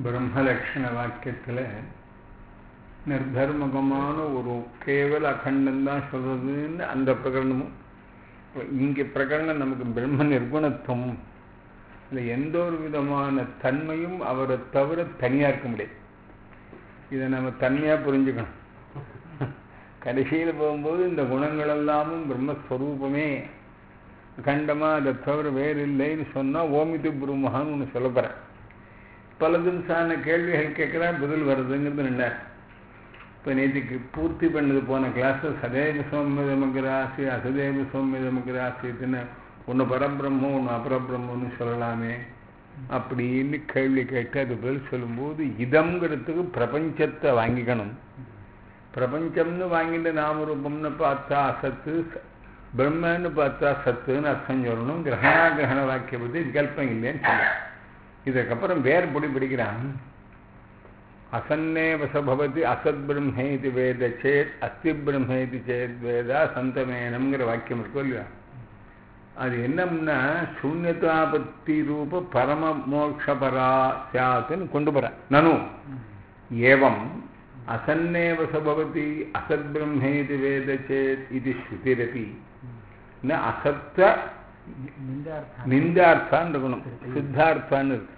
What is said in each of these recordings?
பிரம்மலட்சண வாக்கியத்தில் நிர்தர்மகமான ஒரு கேவல அகண்டந்தான் சொல்றதுன்னு அந்த பிரகரணமும் இங்கே பிரகரணம் நமக்கு பிரம்ம நிர்குணத்துவம் இல்லை எந்த ஒரு விதமான தன்மையும் அவரை தவிர தனியாக இருக்க முடியாது இதை நம்ம தன்மையாக புரிஞ்சுக்கணும் கடைசியில் போகும்போது இந்த குணங்கள் எல்லாமும் பிரம்மஸ்வரூபமே அகண்டமாக அதை தவிர வேறு இல்லைன்னு சொன்னால் ஓமித்து புருமகான்னு ஒன்று சொல்ல போகிறேன் பல தினசான கேள்விகள் கேட்குறா பதில் வருதுங்கிறது நின்றார் இப்போ நேற்றுக்கு பூர்த்தி பண்ணது போன கிளாஸு சதேவ சௌமியதமகிராசி அசதேவ சௌமியதமகிராசின்னு ஒன்று பரபிரம்மம் ஒன்று அபரபிரம்மன்னு சொல்லலாமே அப்படின்னு கேள்வி கேட்டு அது பதில் சொல்லும்போது இதம்ங்கிறதுக்கு பிரபஞ்சத்தை வாங்கிக்கணும் பிரபஞ்சம்னு வாங்கிட்டு நாமரூபம்னு பார்த்தா அசத்து பிரம்மன்னு பார்த்தா சத்துன்னு அர்த்தம் சொல்லணும் கிரகணா கிரகண வாக்கிய பற்றி விகல்பம் இல்லைன்னு சொல்ல இதுக்கப்புறம் வேறு பொடி பிடிக்கிறான் அசன்னே வசபவதி அசத் பிரம்மேதி வேத சேத் அஸ்தி பிரம்மேதி சேத் வேதா சந்தமேனம்ங்கிற வாக்கியம் இருக்கும் இல்லையா அது என்னம்னா சூன்யதாபத்தி ரூப பரம மோட்சபரா சாத்துன்னு கொண்டு போற நனு ஏவம் அசன்னேவ சபவதி அசத் பிரம்மேதி வேத சேத் இது ஸ்ருதிரபி ந அசத்த நிந்தார்த்தான்னு இருக்கணும் சித்தார்த்தான்னு இருக்கு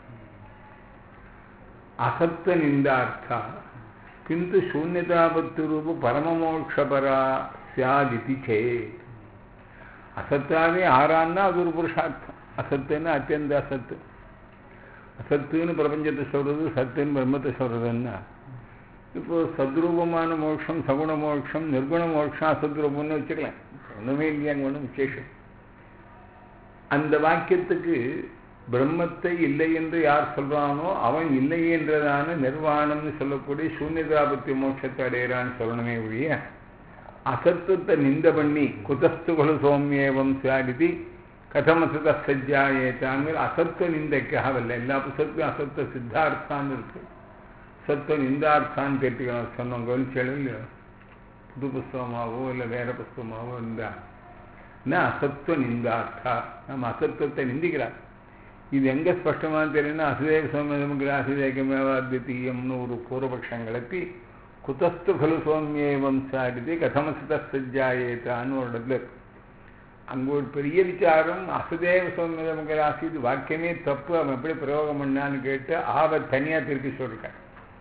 அசத்த நிந்தார்த்தா கிந்து சூன்யதாபத்து ரூப பரமமோட்சபரா சியாதிதி சேத் அசத்தாவே ஆறான்னா அது ஒரு புருஷார்த்தம் அசத்துன்னு அத்தியந்த அசத்து அசத்துன்னு பிரபஞ்சத்தை சொல்றது சத்துன்னு பிரம்மத்தை சொல்றதுன்னா இப்போ சத்ரூபமான மோட்சம் சகுண மோட்சம் நிர்குண மோட்சம் அசத்ரூபம்னு வச்சுக்கலாம் ஒன்றுமே இல்லையாங்க ஒன்றும் விசேஷம் அந்த வாக்கியத்துக்கு பிரம்மத்தை இல்லை என்று யார் சொல்றானோ அவன் இல்லை என்றதான நிர்வாணம்னு சொல்லக்கூடிய சூன்யதாபத்திய மோட்சத்தை அடையிறான்னு சொல்லணுமே ஒழிய அசத்துவத்தை நிந்த பண்ணி குதஸ்துகுல சோமியேவம் சாடிதி கதமசத சஜ்ஜாயேத்தாங்கிற அசத்துவ நிந்தைக்காகவில்லை எல்லா புத்தகத்தையும் அசத்துவ சித்தார்த்தான்னு இருக்கு சத்துவ நிந்தார்த்தான்னு கேட்டுக்கலாம் சொன்னோம் கவனிச்சாலும் இல்லையோ புது புஸ்தகமாகவோ இல்லை வேற புஸ்தகமாகவோ இருந்தா என்ன அசத்துவ நிந்தார்த்தா நம்ம அசத்துவத்தை நிந்திக்கிறார் இது எங்க ஸ்பஷ்டமாக தெரியும்னா அசுதேவ சோமியதமுங்கிற அசுதேகமேவா அத்விதீயம்னு ஒரு பூர்வபக்ஷம் கிளப்பி குதஸ்து கலு சோமியேவம் சாடிது கதமசித சஜ்ஜாயேத்தான்னு ஒரு இடத்துல இருக்கு அங்கே ஒரு பெரிய விசாரம் அசுதேவ சோமியதமுங்கிற ஆசிது வாக்கியமே தப்பு அவன் எப்படி பிரயோகம் பண்ணான்னு கேட்டு ஆவ தனியாக திருப்பி சொல்லிருக்கான்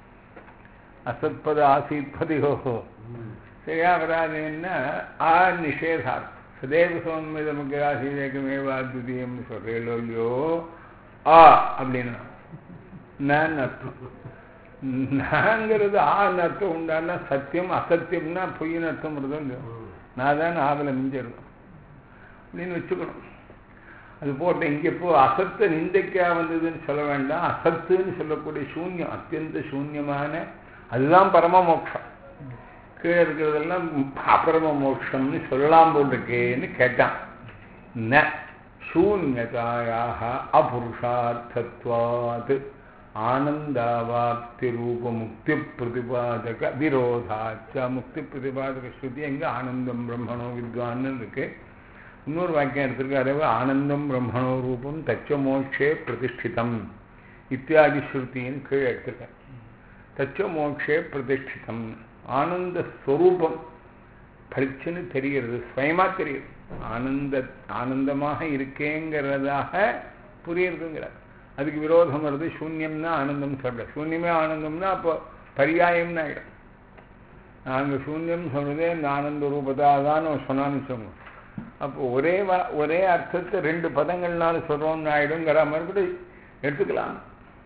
அசத்பத ஆசீத்பதியோகோ சரியா வராதுன்னா ஆ நிஷேதார்த்தம் சதேவ சோமியதமுக்கு ஆசீதேகமேவா அத்விதீயம்னு சொல்றேன் இல்லையோ ஆ அப்படின்னா நான் அர்த்தம் நாங்கிறது ஆன்னு அர்த்தம் உண்டானா சத்தியம் அசத்தியம்னா பொய்ன்னு அர்த்தம் வருதோ இல்லையோ நான் தான் ஆவல மிஞ்சிருக்கோம் அப்படின்னு வச்சுக்கணும் அது போட்ட இங்கே இப்போ அசத்தை நிந்தைக்கா வந்ததுன்னு சொல்ல வேண்டாம் அசத்துன்னு சொல்லக்கூடிய சூன்யம் அத்தியந்த சூன்யமான அதுதான் பரம மோட்சம் கீழே இருக்கிறதெல்லாம் அபரம மோட்சம்னு சொல்லலாம் போட்டிருக்கேன்னு கேட்டான் ந சூன்யதாயாக அபுருஷார்த்தத்வாத் ஆனந்தாவாப்தி ரூப முக்தி பிரதிபாதக விரோதாச்ச முக்தி பிரதிபாதக ஸ்ருதி எங்க ஆனந்தம் பிரம்மணோ வித்வான்னு இருக்கு இன்னொரு வாக்கியம் எடுத்திருக்காரு ஆனந்தம் பிரம்மணோ ரூபம் தச்ச மோட்சே பிரதிஷ்டிதம் இத்தியாதி ஸ்ருத்தின்னு கீழே எடுத்திருக்கேன் தச்ச மோட்சே பிரதிஷ்டிதம் ஆனந்த ஸ்வரூபம் பளிச்சுன்னு தெரிகிறது சுயமா தெரியுது ஆனந்த ஆனந்தமாக இருக்கேங்கிறதாக புரியுறதுங்கிறார் அதுக்கு விரோதம் வருது சூன்யம்னா ஆனந்தம் சொல்ற சூன்யமே ஆனந்தம்னா அப்போ பரியாயம்னு ஆகிடும் நாங்கள் சூன்யம் சொல்றதே இந்த ஆனந்த ரூபதா தான் சொன்னான்னு சொல்லுவோம் அப்போ ஒரே வா ஒரே அர்த்தத்தை ரெண்டு பதங்கள்னால சொல்கிறோம்னு ஆகிடுங்கிற மாதிரி கூட எடுத்துக்கலாம்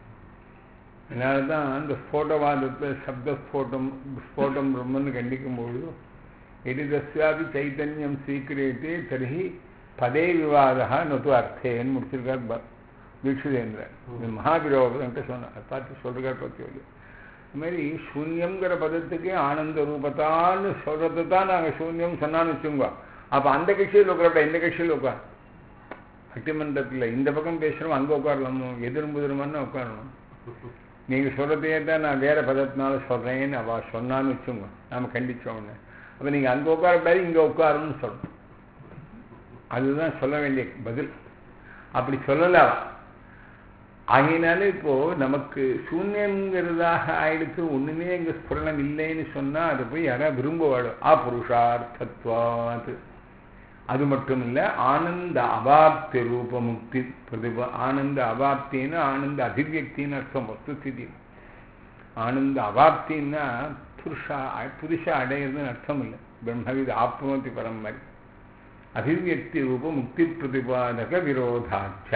அதனால தான் அந்த ஸ்போட்டவாதத்தில் சப்த ஸ்போட்டம் ஸ்போட்டம் பிரம்மன்னு கண்டிக்கும் பொழுது எது தஸ்யாபி சைத்தன்யம் சீக்கிரேத்தே தர்ஹி பதே விவாதா நொத்து அர்த்தேன்னு முடிச்சிருக்கார் தீட்சிதேந்திரன் இது மகாபிரோகன்ட்டு சொன்னார் பார்த்து சொல்றார் பற்றி சொல்லி இது மாதிரி சூன்யங்கிற பதத்துக்கு ஆனந்த ரூபத்தான்னு சொல்றது தான் நாங்கள் சூன்யம் சொன்னான்னு வச்சுங்க அப்போ அந்த கட்சியில் உட்கார இந்த கட்சியில் உட்கார் பட்டிமன்றத்தில் இந்த பக்கம் பேசுகிறோம் அங்கே உட்காரலாமோ எதிரும் புதிருமான்னு உட்காரணும் நீங்கள் சொல்கிறதையே தான் நான் வேறு பதத்தினால சொல்கிறேன்னு அவள் சொன்னான்னு வச்சுங்க நாம் கண்டித்தோன்னு அப்போ நீங்கள் அங்கே உட்காரக்கூடாது இங்கே உட்காரணும்னு சொல்லணும் அதுதான் சொல்ல வேண்டிய பதில் அப்படி சொல்லலை ஆகையினால இப்போ நமக்கு சூன்யங்கிறதாக ஆயிடுத்து ஒண்ணுமே இங்க ஸ்புரணம் இல்லைன்னு சொன்னா அதை போய் யாரா விரும்புவாளோ அபுருஷார்த்தத்வாது அது மட்டும் இல்ல ஆனந்த அபாப்தி ரூப முக்தி பிரதிப ஆனந்த அபாப்தின்னு ஆனந்த அபிவியக்தின்னு அர்த்தம் வஸ்துஸ்திதி ஆனந்த அபாப்தின்னா புருஷா புருஷா அடையிறதுன்னு அர்த்தம் இல்லை பிரம்மவித் ஆப்னோதி பரம் மாதிரி அபிவியக்தி ரூப முக்தி பிரதிபாதக விரோதாச்ச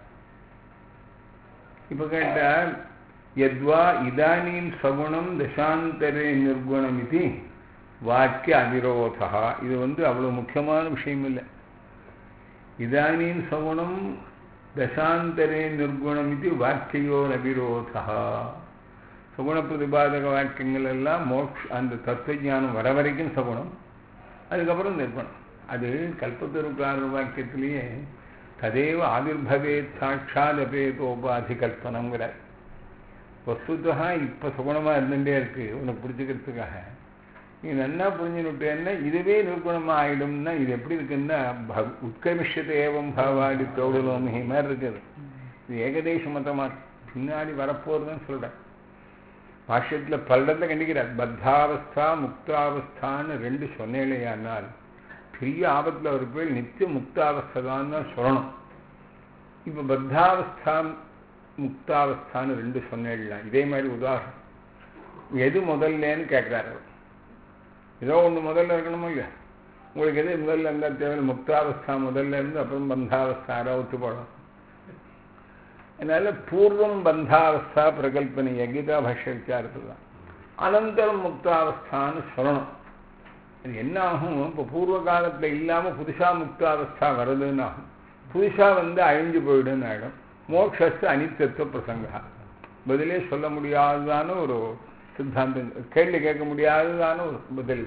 இப்ப கேட்டா யத்வா இதானீம் சகுணம் தசாந்தரே நிர்குணம் இது வாக்கிய அவிரோதா இது வந்து அவ்வளவு முக்கியமான விஷயம் இல்லை இதானீம் சகுணம் தசாந்தரே நிர்குணம் இது வாக்கியோர் அவிரோதா சகுண பிரதிபாதக வாக்கியங்கள் எல்லாம் மோக்ஷ அந்த தத்துவஞானம் வர வரைக்கும் சகுணம் அதுக்கப்புறம் நிர்குணம் அது கல்பத்தருக்காரர் வாக்கியத்திலேயே ததேவ ஆவிர்பவேத் சாட்சாத் அபேதோபாதி கல்பனங்கிறார் வஸ்துதா இப்போ சுகுணமாக இருந்துகிட்டே இருக்கு உனக்கு பிடிச்சிக்கிறதுக்காக நீ நன்னா புரிஞ்சுனுட்டேன்னா இதுவே நிர்குணமாக ஆயிடும்னா இது எப்படி இருக்குன்னா உட்கமிஷத்தை ஏவம் பாவாடி தோடுலோமி மாதிரி இருக்குது இது ஏகதேச மதமாக பின்னாடி வரப்போறதுன்னு சொல்கிறேன் பாஷ்யத்தில் பல்லடத்தை கண்டிக்கிறார் பத்தாவஸ்தா முக்தாவஸ்தான்னு ரெண்டு சொன்னேலையானால் பெரிய ஆபத்தில் ஒரு பேர் நித்திய முக்தாவஸ்தை தான் தான் சொல்லணும் இப்போ பத்தாவஸ்தா முக்தாவஸ்தான்னு ரெண்டு சொன்னேடலாம் இதே மாதிரி உதாரணம் எது முதல்லன்னு கேட்குறாரு ஏதோ ஒன்று முதல்ல இருக்கணுமோ இல்லையா உங்களுக்கு எது முதல்ல இருந்தால் தேவை முக்தாவஸ்தா முதல்ல இருந்து அப்புறம் பந்தாவஸ்தா ஒத்து போடும் அதனால பூர்வம் பந்தாவஸ்தா பிரகல்பனை கீதா பாஷ்ய விசாரத்து தான் அனந்தரம் முக்தாவஸ்தான்னு சொல்லணும் அது என்ன ஆகும் இப்போ பூர்வ காலத்தில் இல்லாமல் புதுசாக முக்தாவஸ்தா வருதுன்னு ஆகும் புதுசாக வந்து அழிஞ்சு போயிடுன்னு ஆகிடும் மோட்சத்து அனித்தத்துவ பிரசங்கா பதிலே சொல்ல முடியாததான ஒரு சித்தாந்தம் கேள்வி கேட்க முடியாததான ஒரு பதில்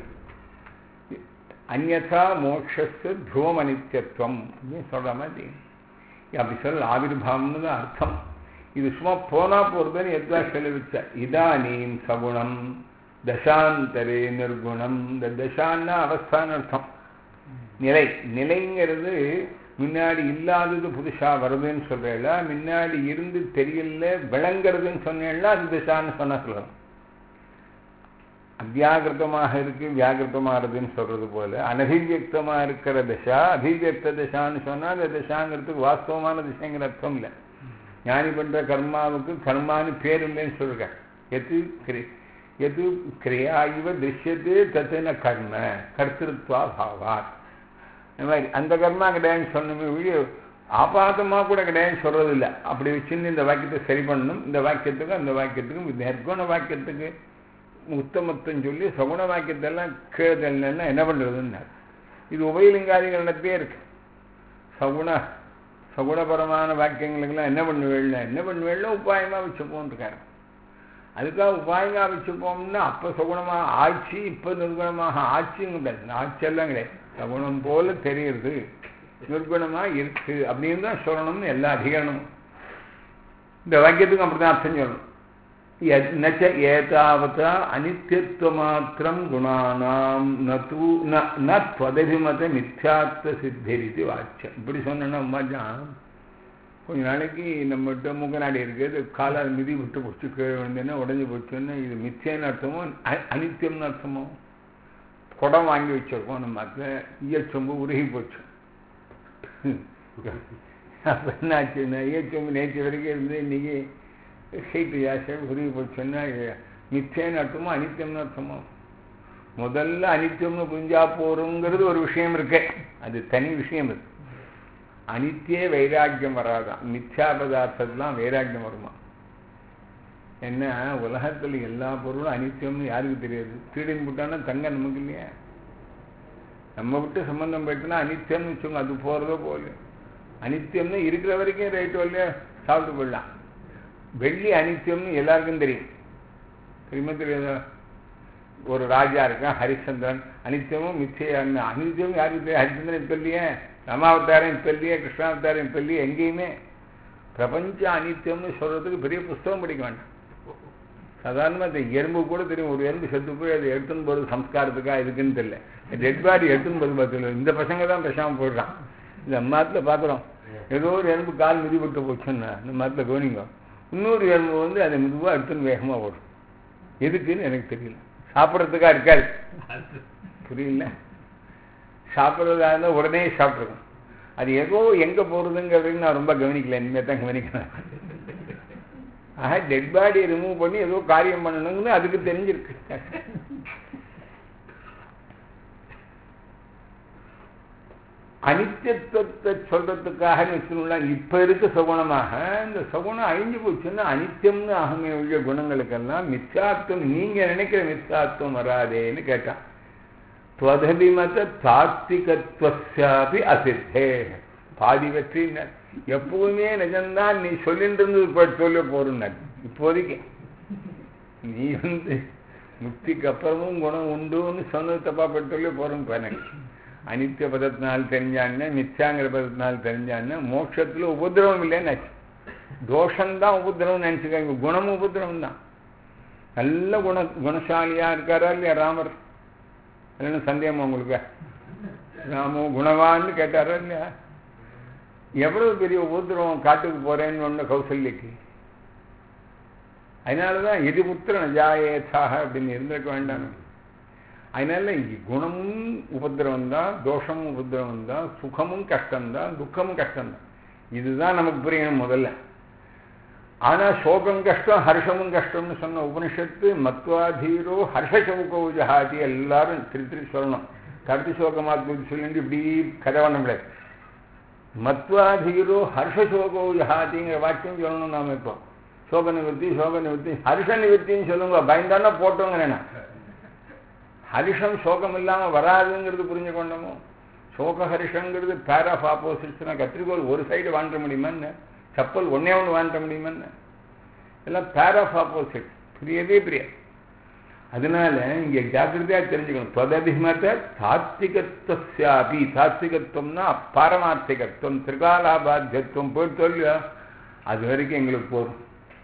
அந்நா மோட்சத்து துருவம் அனித்தியத்துவம் அப்படின்னு சொல்கிற மாதிரி அப்படி சொல்ல ஆவிர்வாவம்னு தான் அர்த்தம் இது சும்மா போனா போகிறதுன்னு எதா செலவிச்ச இதானீம் சகுணம் தசாந்தரே நிர்குணம் இந்த தசான்னா அவஸ்தான்னு அர்த்தம் நிலை நிலைங்கிறது முன்னாடி இல்லாதது புதுசா வருதுன்னு சொல்றேல முன்னாடி இருந்து தெரியல விளங்குறதுன்னு சொன்னேன்னா அது திசான்னு சொன்னா சொல்லணும் அத்தியாகிருத்தமாக இருக்கு வியாகிருத்தமாகிறதுன்னு சொல்றது போல அனபிவியக்தமா இருக்கிற திசா அபிவியக்த திசான்னு சொன்னா அந்த திசாங்கிறதுக்கு வாஸ்தவமான திசைங்கிற அர்த்தம் இல்லை ஞானி பண்ற கர்மாவுக்கு கர்மான்னு பேர் இல்லைன்னு சொல்றேன் எது எது கிரியா இவ திருஷ்யத்து தத்துன கர்ம கர்த்திருத்வா பாவாத் இந்த மாதிரி அந்த கர்மா கிடையாதுன்னு சொன்னமே வீடியோ ஆபாதமாக கூட கிடையாதுன்னு சொல்றது இல்லை அப்படி வச்சுன்னு இந்த வாக்கியத்தை சரி பண்ணணும் இந்த வாக்கியத்துக்கும் அந்த வாக்கியத்துக்கும் நிர்குண வாக்கியத்துக்கு உத்தமத்துவம் சொல்லி சகுண வாக்கியத்தெல்லாம் கீழதல்னா என்ன பண்ணுறதுன்னா இது உபயலிங்காதிகள் நடத்தே இருக்கு சகுண சகுணபரமான வாக்கியங்களுக்கெல்லாம் என்ன பண்ணுவேள்னா என்ன பண்ணுவேள்னா உபாயமாக வச்சுப்போம் இருக்காரு அதுக்காக உபாயமாக வச்சுப்போம்னா அப்போ சகுணமாக ஆட்சி இப்போ நிர்குணமாக ஆட்சியும் கிடையாது ஆட்சியெல்லாம் கிடையாது சகுணம் போல தெரியுது நிர்குணமாக இருக்கு அப்படின்னு தான் சொல்லணும்னு எல்லா அதிகரணமும் இந்த வாக்கியத்துக்கும் அப்படிதான் அர்த்தம் சொல்லணும் நச்ச ஏதாவதா அனித்தியத்துவமாத்திரம் குணானாம் நூ ந துவதபிமத மித்யாத்வ சித்திரித்து வாச்சியம் இப்படி சொன்னா உமாஜான் கொஞ்ச நாளைக்கு நம்மகிட்ட மூக்கநாடி இருக்குது காலால் மிதி விட்டு பிடிச்சி கீழே விழுந்தேன்னா உடஞ்சி போச்சுன்னா இது மித்தியன்னு அர்த்தமோ அனித்தியம்னு அர்த்தமோ குடம் வாங்கி வச்சிருக்கோம் நம்ம அதில் ஈயச்சொம்பு உருகி போச்சு அப்போ என்ன ஆச்சுன்னா ஈயச்சொம்பு நேற்று வரைக்கும் இருந்து இன்னைக்கு ஹீட்டு ஜாஸ்தியாக உருகி போச்சுன்னா மித்தியன்னு அர்த்தமோ அனித்தியம்னு அர்த்தமோ முதல்ல அனித்தியம்னு புரிஞ்சா போறோங்கிறது ஒரு விஷயம் இருக்கு அது தனி விஷயம் இருக்கு அனித்திய வைராக்கியம் வராதான் மித்யா பதார்த்தத்துலாம் வைராக்கியம் வருமா என்ன உலகத்தில் எல்லா பொருளும் அனித்தியம்னு யாருக்கு தெரியாது திருடின்னு போட்டான்னா தங்க நமக்கு இல்லையா நம்ம விட்டு சம்பந்தம் போயிட்டுனா அனித்தியம்னு வச்சோங்க அது போகிறதோ போகல அனித்தியம்னு இருக்கிற வரைக்கும் ரைட்டு வரலையா சாப்பிட்டு போயிடலாம் வெள்ளி அனித்தியம்னு எல்லாருக்கும் தெரியும் தெரியுமா தெரியாதா ஒரு ராஜா இருக்கான் ஹரிச்சந்திரன் அனித்தியமும் மிச்சையான்னு அனித்தியமும் யாருக்கு தெரியும் ஹரிச்சந்திரன் இப்போ இல்லையே ராமாவதாரம் இப்போ இல்லையே கிருஷ்ணாவதாரம் இப்போ இல்லையே எங்கேயுமே பிரபஞ்ச அனித்தியம்னு சொல்றதுக்கு பெரிய புஸ்தகம் படிக்க வேண்டாம் சாதாரணமாக இந்த எறும்பு கூட தெரியும் ஒரு எறும்பு செத்து போய் அது எடுத்துன்னு போகிறது சம்ஸ்காரத்துக்கா இதுக்குன்னு தெரியல டெட் பாடி எடுத்துன்னு போது பார்த்துல இந்த பசங்க தான் பேசாமல் போயிடுறான் இந்த அம்மாத்தில் பார்க்குறோம் ஏதோ ஒரு எறும்பு கால் மிதிப்பட்டு போச்சுன்னா இந்த மரத்தில் கவனிங்க இன்னொரு எறும்பு வந்து அதை மெதுவாக எடுத்துன்னு வேகமாக ஓடும் எதுக்குன்னு எனக்கு தெரியல சாப்பிட்றதுக்கா இருக்காது புரியல சாப்பிட்றதா இருந்தால் உடனே சாப்பிட்ருக்கோம் அது ஏதோ எங்கே போகிறதுங்கிறது நான் ரொம்ப கவனிக்கல இனிமேல் தான் கவனிக்கிறேன் ஆக டெட் பாடியை ரிமூவ் பண்ணி ஏதோ காரியம் பண்ணணுங்கன்னு அதுக்கு தெரிஞ்சிருக்கு அனித்தியத்துவத்தை சொல்றதுக்காக வச்சுக்கலாம் இப்ப இருக்க சகுணமாக இந்த சகுணம் அழிஞ்சு போச்சுன்னா அனித்தியம்னு ஆகமே உள்ள குணங்களுக்கெல்லாம் மித்யாத்துவம் நீங்க நினைக்கிற மித்யாத்துவம் வராதேன்னு கேட்டான் துவதபிமத தாத்திகத்துவசாபி அசித்தே பாதி வெற்றி எப்பவுமே நிஜம்தான் நீ சொல்லிட்டு இருந்தது இப்போ சொல்ல போறேன் இப்போதைக்கு நீ வந்து முக்திக்கு அப்புறமும் குணம் உண்டுன்னு சொன்னது தப்பா பட்டு சொல்லி போறேன்னு எனக்கு அனித்திய பதத்தினால் தெரிஞ்சான்னு மிச்சாங்கிற பதத்தினால் தெரிஞ்சான்னு மோட்சத்துல உபதிரவம் இல்லைன்னு தோஷம்தான் உபதிரவம் நினைச்சுக்காங்க குணமும் உபதிரவம் தான் நல்ல குண குணசாலியா இருக்காரா இல்லையா ராமர் இல்லைன்னு சந்தேகமா உங்களுக்கு ராமோ குணவான்னு கேட்டாரா இல்லையா எவ்வளவு பெரிய உபதிரவம் காட்டுக்கு போறேன்னு ஒன்று கௌசல்யக்கு அதனாலதான் எது புத்திரன் ஜாயேச்சாக அப்படின்னு இருந்திருக்க வேண்டாம் அதனால குணமும் உபதிரவம் தான் தோஷமும் உபதிரவம் தான் சுகமும் கஷ்டம்தான் துக்கமும் கஷ்டம்தான் இதுதான் நமக்கு புரியணும் முதல்ல ஆனா சோகம் கஷ்டம் ஹர்ஷமும் கஷ்டம்னு சொன்ன உபனிஷத்து மத்வாதீரோ ஹர்ஷசமுகோ ஜஹாதி எல்லாரும் திரு திரு சொல்லணும் கருத்து சோகமாத்மதி சொல்லிட்டு இப்படி கதை பண்ண முடியாது மத்வாதீரோ ஹர்ஷசோகோ ஜஹாதிங்கிற வாக்கியம் சொல்லணும் நாம இப்போ சோக நிவர்த்தி சோக நிவர்த்தி ஹர்ஷ நிவர்த்தின்னு சொல்லுங்க பயந்தானா போட்டோங்கிறேன்னா ஹரிஷம் சோகம் இல்லாம வராதுங்கிறது புரிஞ்சு கொண்டோமோ சோக ஹரிஷங்கிறது பேர் ஆஃப் ஆப்போசிட்ஸ்னா கத்திரிக்கோள் ஒரு சைடு வாண்ட முடியுமான்னு செப்பல் ஒன்னே ஒன்று வாண்ட முடியுமான்னு எல்லாம் பேர் ஆஃப் ஆப்போசிட் புரியவே புரியாது அதனால இங்க ஜாக்கிரதையா தெரிஞ்சுக்கணும் தொதபிமத தாத்திகத்துவசாபி தாத்திகத்துவம்னா பாரமார்த்திகத்துவம் திரிகாலாபாத்தியத்துவம் போயிட்டு இல்லையா அது வரைக்கும் எங்களுக்கு போதும்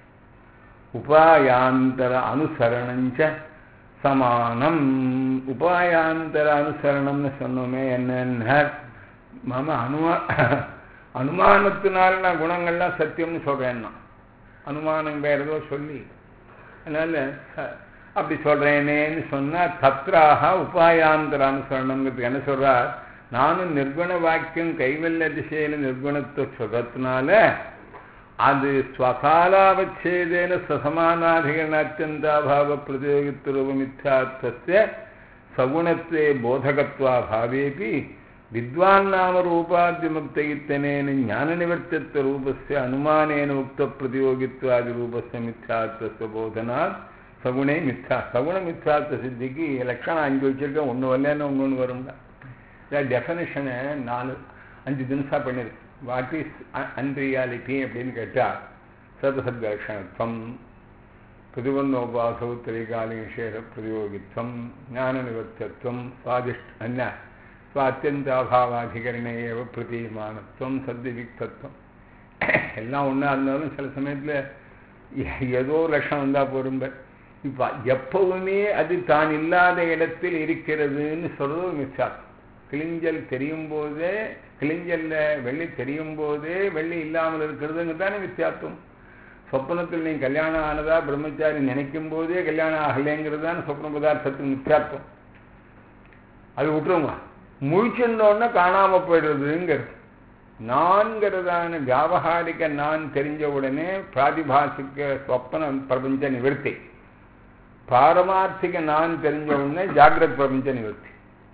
உபாயாந்தர அனுசரணஞ்ச சமானம் உபாயாந்தர அனுசரணம்னு சொன்னோமே என்னென்ன மம அனுமா அனுமானத்தினால நான் குணங்கள்லாம் சத்தியம்னு சொல்றேன்னா அனுமானம் வேற ஏதோ சொல்லி அதனால அப்படி சொல்றேனேன்னு சொன்னா தத்ராக உபாயாந்தர அனுசரணங்கிறதுக்கு என்ன சொல்றார் நானும் நிர்குண வாக்கியம் கைவல்ய திசையில நிர்குணத்தை சொல்றதுனால அது ஸ்வகாலாவச்சேதேன சசமானாதிகரண அத்தியந்தாபாவ பிரதியோகித்துவமித்யார்த்தஸ்ய சகுணத்வே போதகத்வாபாவேபி வித்வான் நாம ரூபாத்யமுக்தயித்தனேன ஞான நிவர்த்தித்வ ரூபஸ்ய அனுமானேன உக்த பிரதியோகித்வாதி ரூபஸ்ய மித்யார்த்தஸ்ய போதனாத் சகுணே மித்யா சகுண மித்யார்த்த சித்திக்கு லட்சணம் அஞ்சு வச்சிருக்கேன் ஒன்று வரலன்னு ஒன்று ஒன்று வரும்டா டெஃபனிஷனை நாலு அஞ்சு தினசா பண்ணிருக்கு வாட் இஸ் அன்ரியாலிட்டி அப்படின்னு கேட்டால் சதசத்கர்ஷணத்துவம் பிரதிபந்தோபாசௌ திரைகாலிஷேர பிரதியோகித்வம் ஞான நிவர்த்தத்துவம் சுவாதிஷ்ட என்ன சுவாத்தியந்தாபாவாதிகரணே ஏவ பிரதீமானத்துவம் சத்திவிக்தத்துவம் எல்லாம் ஒன்றா இருந்தாலும் சில சமயத்தில் ஏதோ லட்சணம் வந்தால் போரும்ப இப்போ எப்பவுமே அது தான் இல்லாத இடத்தில் இருக்கிறதுன்னு சொல்றது மிச்சார் கிளிஞ்சல் தெரியும் போதே கிளிஞ்சல்ல வெள்ளி தெரியும் போதே வெள்ளி இல்லாமல் இருக்கிறதுங்க தானே வித்தியாசம் சொப்னத்தில் நீ கல்யாணம் ஆனதா பிரம்மச்சாரி நினைக்கும் போதே கல்யாணம் ஆகலைங்கிறது தான் சொப்ன பதார்த்தத்துக்கு வித்தியாசம் அது விட்டுருங்க முழிச்சிருந்தோன்னா காணாம போயிடுறதுங்கிறது நான்கிறதான வியாபகாரிக நான் தெரிஞ்ச உடனே பிராதிபாசிக்க சொப்பன பிரபஞ்ச நிவர்த்தி பாரமார்த்திக நான் தெரிஞ்ச உடனே ஜாகிரத் பிரபஞ்ச நிவர்த்தி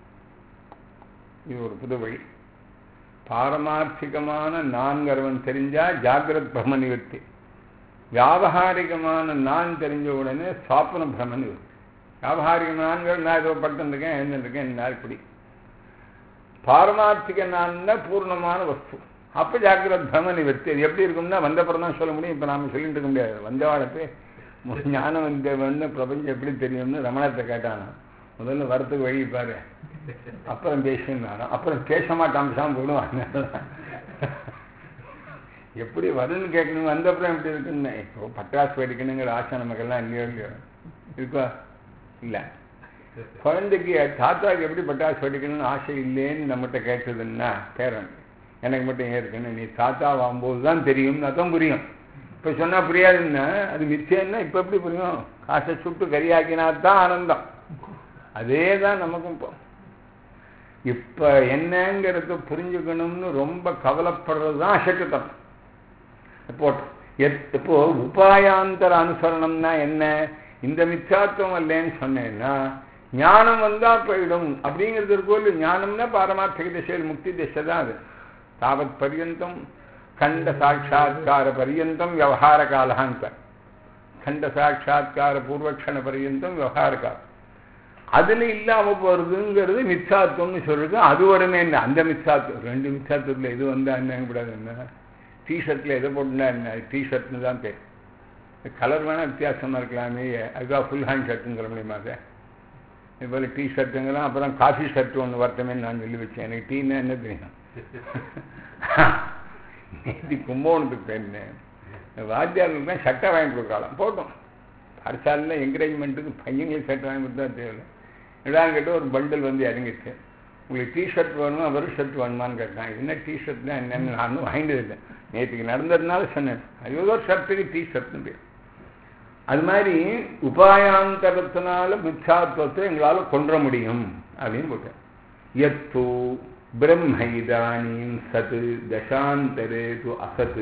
இது ஒரு புது வழி பாரமார்த்திகமான நான்கிறவன் தெரிஞ்சா ஜாகிரத் பிரம்ம நிவர்த்தி வியாபகாரிகமான நான் தெரிஞ்ச உடனே சாப்பன பிரம்ம நிவர்த்தி வியாபகாரிகமான்கள் நான் ஏதோ படுத்துருக்கேன் எழுந்திருக்கேன் இப்படி பாரமார்த்திக நான் பூர்ணமான வஸ்து அப்ப ஜாக்கிரத் பிரம்ம நிவர்த்தி அது எப்படி இருக்கும்னா வந்தப்புறம் தான் சொல்ல முடியும் இப்ப நாம சொல்லிட்டு இருக்க முடியாது வந்தவாடத்து ஞானம் வந்த வந்து பிரபஞ்சம் எப்படி தெரியும்னு ரமணத்தை கேட்டானா முதல்ல வரத்துக்கு வழி பாரு அப்புறம் பேசினாராம் அப்புறம் பேச மாட்டான் பேசாம போயிடுவாங்க எப்படி வரும்னு கேட்கணும் வந்த அப்புறம் எப்படி இருக்குன்னு இப்போ பட்டாசு வெடிக்கணுங்கிற ஆசை நமக்கெல்லாம் இல்லையோ இல்லையோ இருக்கா இல்லை குழந்தைக்கு தாத்தாவுக்கு எப்படி பட்டாசு வெடிக்கணும்னு ஆசை இல்லைன்னு நம்மகிட்ட கேட்டதுன்னா பேரன் எனக்கு மட்டும் ஏன் இருக்குன்னு நீ தாத்தா வாங்கும்போது தான் தெரியும்னு அதான் புரியும் இப்போ சொன்னால் புரியாதுன்னா அது மிச்சம்னா இப்போ எப்படி புரியும் காசை சுட்டு கரியாக்கினா தான் ஆனந்தம் அதே தான் நமக்கும் இப்போ இப்போ என்னங்கிறத புரிஞ்சுக்கணும்னு ரொம்ப கவலைப்படுறது தான் அசட்டுத்தனம் போட்டோம் இப்போ உபாயாந்தர அனுசரணம்னா என்ன இந்த மிச்சாத்துவம் இல்லைன்னு சொன்னேன்னா ஞானம் வந்தா போயிடும் அப்படிங்கிறது இருக்கோ இல்லை ஞானம்னா பாரமார்த்திக திசையில் முக்தி திசை தான் அது தாவத் பர்யந்தம் கண்ட சாட்சா்கார பர்யந்தம் விவகார காலாந்த கண்ட சாட்சா்கார பூர்வக்ஷண பர்யந்தம் விவகார காலம் அதுல இல்லாம போறதுங்கிறது மிச்சாத்துவம்னு சொல்றது அது வருமே என்ன அந்த மிச்சாத்துவம் ரெண்டு மிச்சாத்துவத்துல எது வந்தா என்ன கூடாது என்ன டிஷர்ட்ல எதை போட்டுனா என்ன டிஷர்ட்னு தான் பேர் கலர் வேணா வித்தியாசமா இருக்கலாமே அதுக்காக ஃபுல் ஹேண்ட் ஷர்ட்டுன்னு சொல்ல முடியுமா அதை இது போல டீ ஷர்ட்டுங்கெல்லாம் அப்புறம் காஃபி ஷர்ட் ஒன்று வரட்டுமே நான் சொல்லி வச்சேன் எனக்கு டீன்னா என்ன தெரியும் நேற்று கும்பகோணத்துக்கு போயிருந்தேன் வாத்தியார்களுக்கு தான் சட்டை வாங்கி கொடுக்கலாம் போட்டோம் அரசாலில் என்கரேஜ்மெண்ட்டுக்கு பையங்களுக்கு சட்டை வாங்கி கொடுத்தா தேவையில்லை இடம் கேட்டு ஒரு பண்டில் வந்து இறங்கிச்சு உங்களுக்கு டிஷர்ட் வேணுமா வெறும் ஷர்ட் வேணுமான்னு கேட்டான் என்ன டிஷர்ட்னா என்னன்னு நானும் வாங்கிட்டு இல்லை நேற்றுக்கு நடந்ததுனால சொன்னேன் அது ஒரு ஷர்ட்டுக்கு டிஷர்ட்னு பேர் அது மாதிரி உபாயாந்தரத்தினால மிச்சாத்துவத்தை எங்களால் கொன்ற முடியும் அப்படின்னு போட்டேன் எத்து பிரம்மைதானீம் சத் தசாந்தரே து அசத்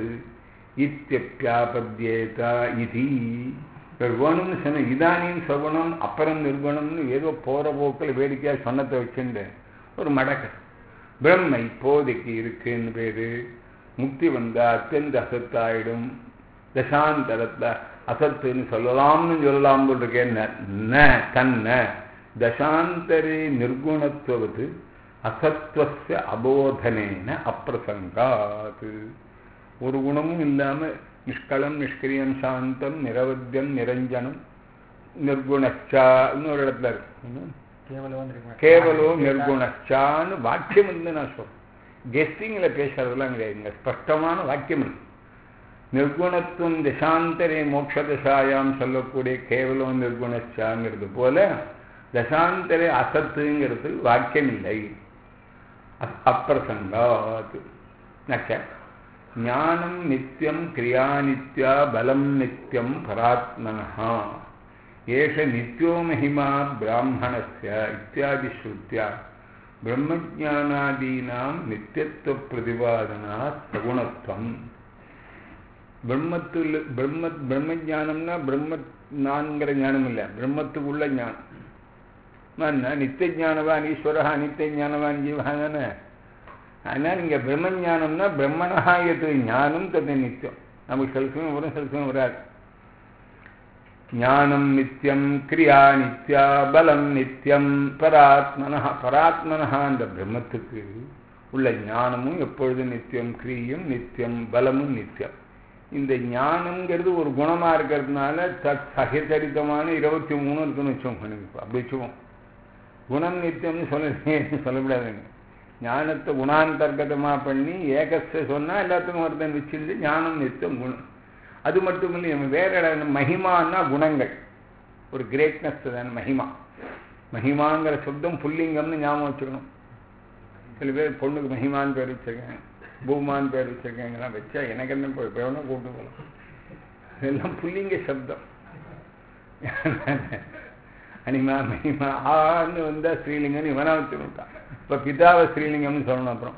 இத்தியப்பியாபத்யேதா இது வேணும்னு சொன்ன இதானியும் சகுணம் அப்புறம் நிர்குணம்னு ஏதோ போகிற போக்கில் வேடிக்கையாக சொன்னத்தை வச்சுண்டு ஒரு மடக்க பிரம்ம இப்போதைக்கு இருக்குன்னு பேரு முக்தி வந்தா அத்தியந்த அசத்தாயிடும் தசாந்தரத்தில் அசத்துன்னு சொல்லலாம்னு சொல்லலாம் போல் இருக்கேன் ந தன்ன தசாந்தரே நிர்குணத்துவது அசத்வச அபோதனேன அப்பிரசங்காத் ஒரு குணமும் இல்லாம நிஷ்களம் நிஷ்கிரியம் சாந்தம் நிரவத்தியம் நிரஞ்சனம் நிர்குணச்சா இன்னொரு இடத்துல இருக்கு கேவலோ நிர்குணச்சான்னு வாக்கியம் வந்து நான் சொல்றேன் கெஸ்டிங்கில் பேசுறதெல்லாம் கிடையாதுங்க ஸ்பஷ்டமான வாக்கியம் இருக்கு நிர்குணத்துவம் தசாந்தரே மோட்ச தசாயாம் சொல்லக்கூடிய கேவலம் நிர்குணச்சாங்கிறது போல தசாந்தரே அசத்துங்கிறது வாக்கியம் இல்லை அப்பிரசங்காத் நச்ச ஞானம் நித்தியம் கிரியா நித்யா பலம் நித்தியம் பராத்மனா ஏஷ நித்யோ மகிமா பிராமணஸ்ய இத்தியாதி ஸ்ருத்யா பிரம்மஜானாதீனாம் நித்தியத்துவ பிரதிபாதனா சகுணத்துவம் பிரம்மத்துல பிரம்ம பிரம்மஜானம்னா பிரம்ம நான்கிற ஞானம் இல்லை பிரம்மத்துக்குள்ள ஞானம் நித்திய ஞானவான் ஈஸ்வரா நித்திய ஞானவான் ஜீவா தானே அதனால் இங்கே பிரம்மஞானம்னா பிரம்மணா எது ஞானம் தது நித்தியம் நமக்கு சில சமயம் வரும் சில சமயம் வராது ஞானம் நித்தியம் கிரியா நித்யா பலம் நித்தியம் பராத்மனா பராத்மனா அந்த பிரம்மத்துக்கு உள்ள ஞானமும் எப்பொழுதும் நித்தியம் கிரியும் நித்தியம் பலமும் நித்தியம் இந்த ஞானம்ங்கிறது ஒரு குணமா இருக்கிறதுனால தத் சகச்சரித்தமான இருபத்தி மூணு இருக்குன்னு வச்சோம் அப்படி வச்சுக்கோம் குணம் நித்தியம்னு சொல்ல சொல்லக்கூடாதுங்க ஞானத்தை குணாந்தர்கதமாக பண்ணி ஏகத்தை சொன்னால் எல்லாத்துக்கும் ஒருத்தன் வச்சிருந்து ஞானம் நித்தியம் குணம் அது மட்டும் இல்லை நம்ம வேற இடம் மகிமான்னா குணங்கள் ஒரு கிரேட்னஸ் தான் மகிமா மகிமாங்கிற சப்தம் புல்லிங்கம்னு ஞாபகம் வச்சுக்கணும் சில பேர் பொண்ணுக்கு மகிமான்னு பேர் வச்சிருக்கேன் பூமான் பேர் வச்சிருக்கேங்கலாம் வச்சா எனக்கு என்ன போய் வேணா கூட்டு போகலாம் இதெல்லாம் புல்லிங்க சப்தம் அனிமா மகிமா ஆன்னு வந்தா ஸ்ரீலிங்கம்னு இவனா வச்சுருட்டான் இப்போ பிதாவை ஸ்ரீலிங்கம்னு சொல்லணும் அப்புறம்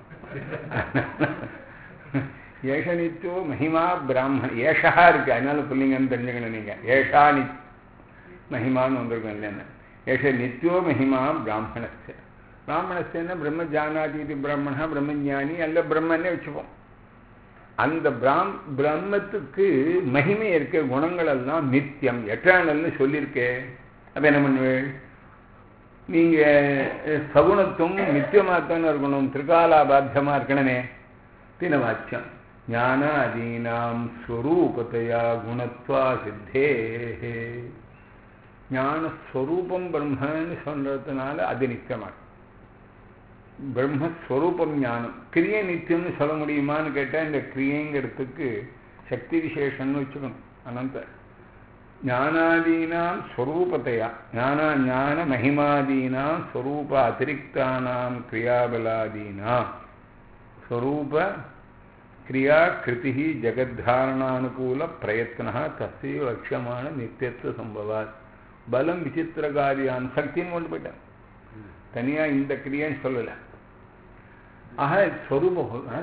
ஏஷ நித்தியோ மகிமா பிராமணன் ஏஷா இருக்கு அதனால புல்லிங்கன்னு தெரிஞ்சுக்கணும் நீங்க ஏஷா நி மகிமான்னு வந்திருக்கும் இல்லைன்னு ஏஷ நித்தியோ மகிமா பிராமணஸ்ய பிராமணஸ்யன்னா பிரம்ம ஜானாதி இது பிரம்மணா பிரம்மஞானி அல்ல பிரம்மன்னே வச்சுப்போம் அந்த பிராம் பிரம்மத்துக்கு மகிமை இருக்க குணங்கள் எல்லாம் நித்தியம் எட்டர்னல்னு சொல்லியிருக்கே அப்ப என்ன பண்ணுவேன் நீங்க சகுணத்துவம் நித்தியமாத்தான இருக்கணும் திரிகாலாபாத்தியமா இருக்கணுமே தின வாக்கியம் ஞானாதீனாம் ஸ்வரூபத்தையா குணத்வா சித்தே ஞானஸ்வரூபம் பிரம்மன்னு சொல்றதுனால அது நித்தியமாக பிரம்மஸ்வரூபம் ஞானம் கிரியை நித்தியம்னு சொல்ல முடியுமான்னு கேட்டால் இந்த கிரியைங்கிறதுக்கு சக்தி விசேஷம்னு வச்சுக்கணும் அனந்த ஞானாதீனாம் ஸ்வரூபத்தையா ஞான ஞான மகிமாதீனாம் ஸ்வரூப அதிரிக்தானாம் கிரியாபலாதீனாம் ஸ்வரூப கிரியா கிருதி ஜெகத்தாரணானுகூல பிரயத்ன தஸ்ய லட்சியமான நித்தியத்துவ சம்பவாத் பலம் விசித்திர காரியான் சக்தின்னு கொண்டு போயிட்டான் தனியா இந்த கிரியன்னு சொல்லல ஆக ஸ்வரூப ஆ?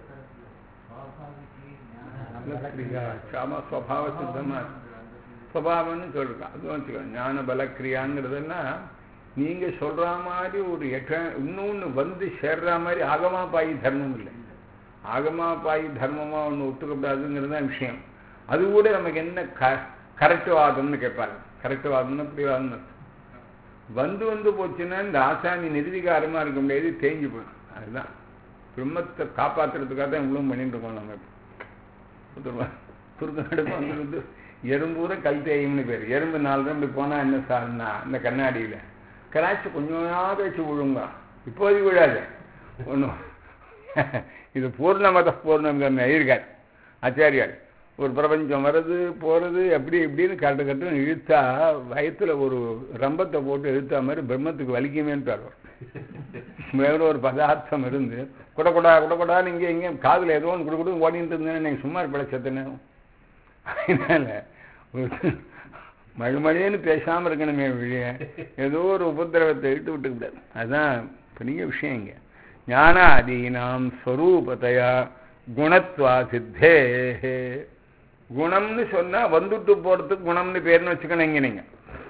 கிரியா சாம ஸ்வபாவ சித்தமா ஸ்வபாவம்னு சொல்றான் அதுவும் வச்சுக்கோங்க ஞான பலக்கிரியாங்கிறதெல்லாம் நீங்க சொல்ற மாதிரி ஒரு எட்ட இன்னொன்னு வந்து சேர்ற மாதிரி ஆகமாபாயி தர்மம் இல்லை ஆகமாபாயி தர்மமா ஒன்று ஒத்துக்கப்படாதுங்கிறது தான் விஷயம் அது கூட நமக்கு என்ன க கரெக்ட் வாதம்னு கேட்பாங்க கரெக்ட் வாதம்னு அப்படி வாதம்னு அர்த்தம். வந்து வந்து போச்சுன்னா இந்த ஆசாமி நிர்வீகாரமா இருக்க முடியாது தேஞ்சு போயிடும் அதுதான் பிரம்மத்தை காப்பாத்துறதுக்காக தான் இவ்வளவு பண்ணிட்டு இருக்கோம் நம்ம இப்போ துருக்கு நடுப்பு வந்து எறும்பூர கல் தேயும்னு பேர் எறும்பு நாலு தான் இப்படி போனா என்ன சார்னா இந்த கண்ணாடியில கிராச்சு கொஞ்சம் வச்சு விழுங்க இப்போதைக்கு விழாது ஒன்றும் இது பூர்ணமத பூர்ணம் இருக்கார் ஆச்சாரியார் ஒரு பிரபஞ்சம் வருது போறது அப்படி இப்படின்னு கட்டு கட்டுன்னு இழுத்தா வயத்துல ஒரு ரம்பத்தை போட்டு இழுத்தா மாதிரி பிரம்மத்துக்கு வலிக்குமேன்னு தருவார் வேற ஒரு பதார்த்தம் இருந்து குட குடா குட குடான்னு இங்கே இங்கே காதுல ஏதோ ஒன்று குடு குடு ஓடிட்டு இருந்தேன்னு நீங்கள் சும்மா பிழைச்சத்தனே அதனால ஒரு மழுமழைன்னு பேசாம இருக்கணுமே வழிய ஏதோ ஒரு உபதிரவத்தை இழுத்து விட்டுக்கூடாது அதுதான் பெரிய விஷயம் இங்க ஞானாதீனாம் ஸ்வரூபத்தையா குணத்வா சித்தே குணம்னு சொன்னா வந்துட்டு போறதுக்கு குணம்னு பேர்னு வச்சுக்கணும் இங்க நீங்க